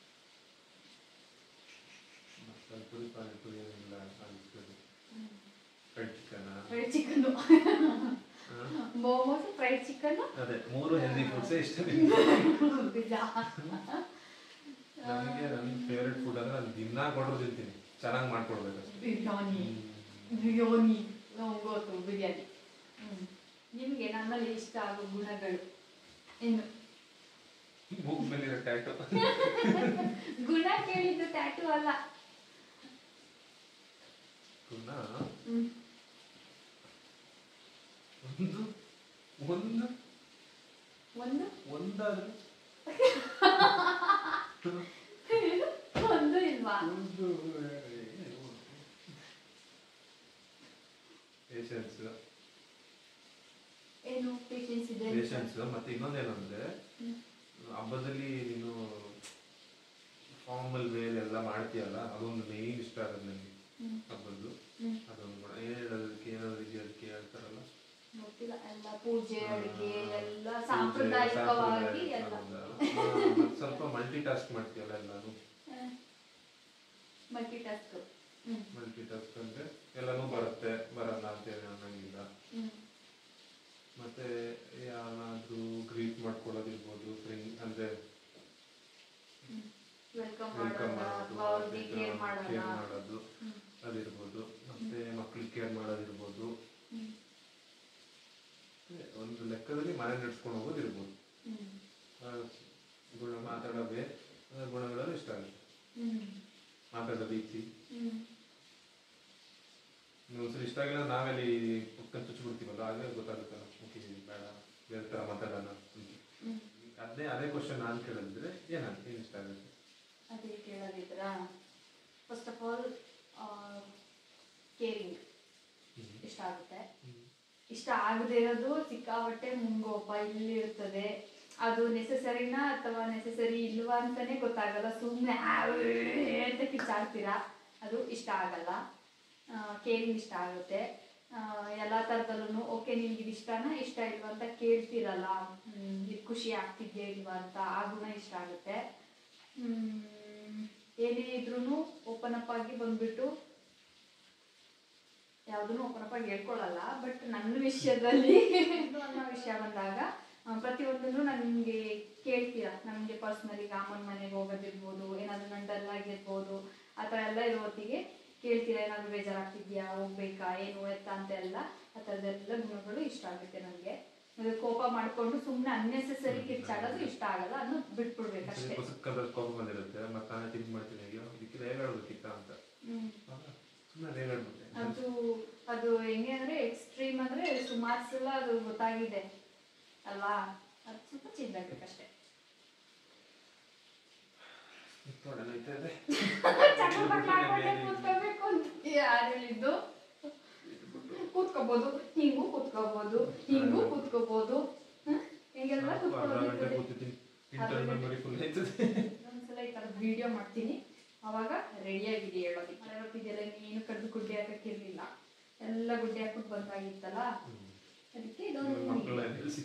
ಪುರಿ ಪಾನಿಪುರಿ ಏನಿಲ್ಲ fried chicken fried chicken momos fried chicken ಅದೇ ಮೂರು ಹೆಲ್ದಿ ಫುಡ್ಸೇ ಇಷ್ಟ ಪಿಜ್ಜಾ ನನಗೆ ನನ್ನ ಫೇವ್ರೆಟ್ ಫುಡ್ ಅಂದ್ರೆ ನಾನು ದಿನ ಕೊಟ್ಟರು ತಿಂತೀನಿ ಚೆನ್ನಾಗಿ ಮಾಡ್ಕೊಡ್ಬೇಕು ಅಷ್ಟೇ ಬಿರಿಯಾನಿ ಬಿರಿಯಾನಿ ನಂಗೆ ಗೊತ್ತು ಬಿರಿಯಾನಿ ಹ್ಮ್. ನಿಮ್ಗೆ ನನ್ನಲ್ಲಿ ಇಷ್ಟ ಆಗೋ ಗುಣಗಳು ಇನ್ನು ಮೂಗ್ ಮೇಲಿರೋ ಟ್ಯಾಟು ಗುಣ ಕೇಳಿದ್ದು ಟ್ಯಾಟೂ ಅಲ್ಲ ಗುಣ ಹ್ಮ್ ಒಂದು ಒಂದು ಒಂದು ಒಂದಾದ್ರೆ ಒಂದು ಇಲ್ವಾ ಒಂದು ಪೇಷನ್ಸ್ ಏನು ಪೇಷನ್ಸ್ ಇದೆ ಪೇಷನ್ಸ್ ಮತ್ತೆ ಇನ್ನೊಂದೇನಂದ್ರೆ ಹ್ಮ್. ಹಬ್ಬದಲ್ಲಿ ನೀನು ಫಾರ್ಮಲ್ ವೇಲ್ ಎಲ್ಲ ಮಾಡ್ತೀಯಲ್ಲ ಅದೊಂದು ಮೇನ್ ಇಷ್ಟ ಆಗೋದು ನನಗೆ ಹ್ಮ್. ಹಬ್ಬದ್ದು ಹ್ಮ್. ಅದೊಂದು ಗುಣ ಹೇಳೋದಕ್ಕೆ ಏನಾದ್ರು ಇದೆಯದಕ್ಕೆ ಹೇಳ್ತಾರಲ್ಲ ಗೊತ್ತಿಲ್ಲ ಎಲ್ಲ ಪೂಜೆ ಅಡುಗೆ ಎಲ್ಲ ಪೂಜೆ, ಸಾಂಪ್ರದಾಯಿಕವಾಗಿ ಸಾಂಪ್ರದಾಯಿಕ ಎಲ್ಲ ಹಾ, ಮತ್ತೆ ಸ್ವಲ್ಪ ಮಲ್ಟಿ ಟಾಸ್ಕ್ ಮಾಡ್ತೀಯಲ್ಲ ಎಲ್ಲಾನು multitask hmm multitask ಅಂದ್ರೆ ಎಲ್ಲಾನು ಬರುತ್ತೆ ಬರಲ್ಲ ಅಂತ ಏನು ಅನ್ನಂಗಿಲ್ಲ ಹ್ಮ್ ಮತ್ತೆ ಯಾರಾದ್ರೂ ಗ್ರೀಟ್ ಮಾಡ್ಕೊಳ್ಳೋದಿರ್ಬೋದು ಫ್ರೆಂಡ್ ಅಂದ್ರೆ ವೆಲ್ಕಮ್ ವೆಲ್ಕಮ್ ಮಾಡೋಣ ಮಾಡೋದು ಅಥವಾ ಅವ್ರಿಗೆ ಕೇರ್ ಮಾಡೋಣ ಕೇರ್ ಮಾಡೋದು ಹ್ಮ್. ಅದಿರ್ಬೋದು ಮತ್ತೆ ಮಕ್ಳಿಗೆ ಕೇರ್ ಮಾಡೋದಿರ್ಬೋದು ಹ್ಮ್. ಮತ್ತೆ ಒಂದು ಲೆಕ್ಕದಲ್ಲಿ ಮನೆ ನಡೆಸ್ಕೊಂಡು ಹೋಗೋದಿರ್ಬೋದು ಹ್ಮ್. ಆ, ಗುಣ ಮಾತಾಡೋದೇ ಆ ಗುಣಗಳೆಲ್ಲ ಇಷ್ಟ ಆಗುತ್ತೆ ಹ್ಮ್. ಮಾತಾಡೋದು ಈಸಿ ಹ್ಮ್. ಒಂದ್ಸಲ ಇಷ್ಟ ಆಗಿಲ್ಲ ನಾವೆಲ್ಲಿ ಪುಕ್ಕನ್ ಚುಚ್ಚಿಬಿಡ್ತೀವಲ್ಲ ಆಗಲೇ ಗೊತ್ತಾಗುತ್ತಲ್ಲ ಓಕೆ ಬೇಡ ಬೇರೆ ಥರ ಮಾತಾಡೋಣ ಅಂತ ಹ್ಮ್. ಅದೇ ಅದೇ ಕ್ವಶನ್ ನಾನು ಕೇಳಿದ್ರೆ ಏನಂತ ಏನು ಇಷ್ಟ ಆಗುತ್ತೆ ಅದೇ ಕೇಳೋದಿದ್ರಾ ಫಸ್ಟ್ ಆಫ್ ಆಲ್ ಕೇರಿಂಗ್ ಇಷ್ಟ ಆಗುತ್ತೆ ಇಷ್ಟ ಆಗದೆ ಇರೋದು ಸಿಕ್ಕಾಪಟ್ಟೆ ಮುಂಗೋಪ ಇಲ್ಲಿ ಇರ್ತದೆ ಅದು ನೆಸೆಸರಿನಾ ಅಥವಾ ನೆಸೆಸರಿ ಇಲ್ವಾ ಅಂತಾನೆ ಗೊತ್ತಾಗಲ್ಲ ಸುಮ್ಮನೆ ಅಂತ ಕಿಚ್ಚಾಡ್ತೀರಾ ಅದು ಇಷ್ಟ ಆಗಲ್ಲ ಕೇರಿಂಗ್ ಇಷ್ಟ ಆಗುತ್ತೆ ಎಲ್ಲ ಥರದಲ್ಲೂ ಓಕೆ ನಿಮ್ಗೆ ಇದು ಇಷ್ಟನಾ ಇಷ್ಟ ಇಲ್ವಾ ಅಂತ ಕೇಳ್ತಿರಲ್ಲ ಹ್ಮ್, ಇದು ಖುಷಿ ಆಗ್ತಿದ್ಯಾ ಇಲ್ವಾ ಅಂತ ಆ ಗುಣ ಇಷ್ಟ ಆಗುತ್ತೆ ಹ್ಮ್, ಏನೇ ಇದ್ರೂ ಓಪನ್ ಅಪ್ ಆಗಿ ಬಂದ್ಬಿಟ್ಟು ಯಾವುದನ್ನು ಓಪನ್ ಅಪ್ ಆಗಿ ಹೇಳ್ಕೊಳ್ಳಲ್ಲ ಬಟ್ ನನ್ನ ವಿಷಯದಲ್ಲಿ ಇದು ಅನ್ನೋ ವಿಷಯ ಬಂದಾಗ ಆ, ಪ್ರತಿಯೊಂದನ್ನು ನನಗೆ ಕೇಳ್ತೀರಾ ನನಗೆ ಪರ್ಸ್ನಲಿ ಅಮ್ಮನ ಮನೆಗೆ ಹೋಗೋದಿರ್ಬೋದು ಏನಾದರೂ ನನ್ನ ಡಲ್ ಆಗಿರ್ಬೋದು ಆ ಥರ ಎಲ್ಲ ಇರೋ ಹೊತ್ತಿಗೆ ಕೇಳ್ತೀರಾ ಏನಾದರೂ ಬೇಜಾರಾಗ್ತಿದ್ಯಾ ಹೋಗ್ಬೇಕಾ ಏನು ಎತ್ತ ಅಂತ ಎಲ್ಲ ಆ ಥರದ್ದೆಲ್ಲ ಗುಣಗಳು ಇಷ್ಟ ಆಗುತ್ತೆ ನನಗೆ ಮತ್ತೆ ಕೋಪ ಮಾಡಿಕೊಂಡು ಸುಮ್ಮನೆ ಅನ್ನೆಸೆಸರಿ ಕಿಚ್ಚಾಡೋದು ಇಷ್ಟ ಆಗಲ್ಲ ಅದನ್ನು ಬಿಟ್ಬಿಡ್ಬೇಕಷ್ಟೇ ಪುಸ್ತಕದಲ್ಲಿ ಕೋಪ ಬಂದಿರುತ್ತೆ ಮತ್ತೆ ನಾನು ಥಿಂಕ್ ಮಾಡ್ತೀನಿ ಅಯ್ಯೋ ಇದಕ್ಕೆ ಹೇಳ್ಬೇಕಿತ್ತ ಅಂತ ಹ್ಮ್ ಸುಮ್ಮನೆ ಹೇಳ್ಬಿಟ್ಟೆ ಅದು ಅದು ಹೆಂಗೆ ಅಂದ್ರೆ ಎಕ್ಸ್ಟ್ರೀಮ್ ಅಂದ್ರೆ ಸುಮಾರು ಸಲ ಅದು ಗೊತ್ತಾಗಿದೆ ಅಲ್ವಾ ಅದು ಸ್ವಲ್ಪ ಚೇಂಜ್ ಆಗ್ಬೇಕಷ್ಟೇ ನೋಡೋಣ ಇದೆ ಚಟಪಟ ಮಾಡ್ಕೊಂಡೆ ಕೂತ್ಕೋಬೇಕು ಅಂತ ಯಾರು ಹೇಳಿದ್ದು ಕೂತ್ಕೋಬಹುದು ಹಿಂಗೂ ಕೂತ್ಕೋಬಹುದು ಹಿಂಗೂ ಕೂತ್ಕೋಬಹುದು ಹ? ಹಿಂಗೆಲ್ಲ ಅರ್ಧ ಗಂಟೆ ಕೂತ್ಕೊಳ್ಳೋದು ಕೂತಿದ್ದೀನಿ ಇಂಟರ್ ಮೆಮೊರಿ ಫುಲ್ ಆಯ್ತದೆ ಒಂದ್ಸಲ ಈ ಥರದ ವಿಡಿಯೋ ಮಾಡ್ತೀನಿ ಅವಾಗ ರೆಡಿಯಾಗಿದೆ ಹೇಳೋದಕ್ಕೆ ಮಳೆ ಬರ್ತಿದೆಯಲ್ಲ ನೀನು ಕಡ್ದು ಗುಡ್ಡೆ ಹಾಕಕ್ಕಿರ್ಲಿಲ್ಲ ಎಲ್ಲ ಗುಡ್ಡೆ ಹಾಕ್ಬಿಟ್ಟು ಬಂದಾಗಿತ್ತಲ್ಲ ಅದಕ್ಕೆ ಇದೊಂದು ಮಕ್ಕಳ ನಿಲ್ಲಿಸಿ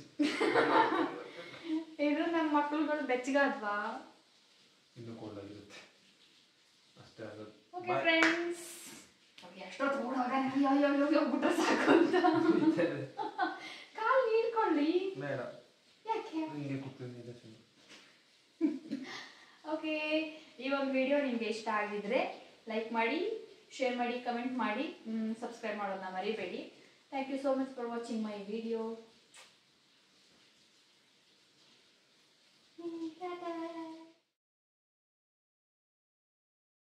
ಇದು ನಮ್ಮ ಮಕ್ಳುಗಳು ಬೆಚ್ಚಗಾದ್ವಾ ಇನ್ನೂ ಕೋಲ್ಡ್ ಆಗಿರುತ್ತೆ ಅಷ್ಟೇ ಆಗೋದು ಓಕೆ ಫ್ರೆಂಡ್ಸ್ ಓಕೆ ಅಷ್ಟೊತ್ತು ಓಡೋವಾಗ ಅಯ್ಯೋ ಅಯ್ಯೋ ಅಯ್ಯೋ ಹೋಗ್ಬಿಟ್ರೆ ಸಾಕು ಅಂತ ಕಾಲು ನೀಡ್ಕೊಳ್ಳಿ ಬೇಡ ಯಾಕೆ ಹಿಂಗೆ ಕೂತ್ಕೊಂಡು ಇದೆ ಸುಮ್ಮನೆ ಓಕೆ ಈ ಒಂದು ವಿಡಿಯೋ ನಿಮಗೆ ಇಷ್ಟ ಆಗಿದ್ರೆ ಲೈಕ್ ಮಾಡಿ ಶೇರ್ ಮಾಡಿ ಕಮೆಂಟ್ ಮಾಡಿ ಸಬ್ಸ್ಕ್ರೈಬ್ ಮಾಡೋದನ್ನ ಮರಿಬೇಡಿ thank you so much for watching my video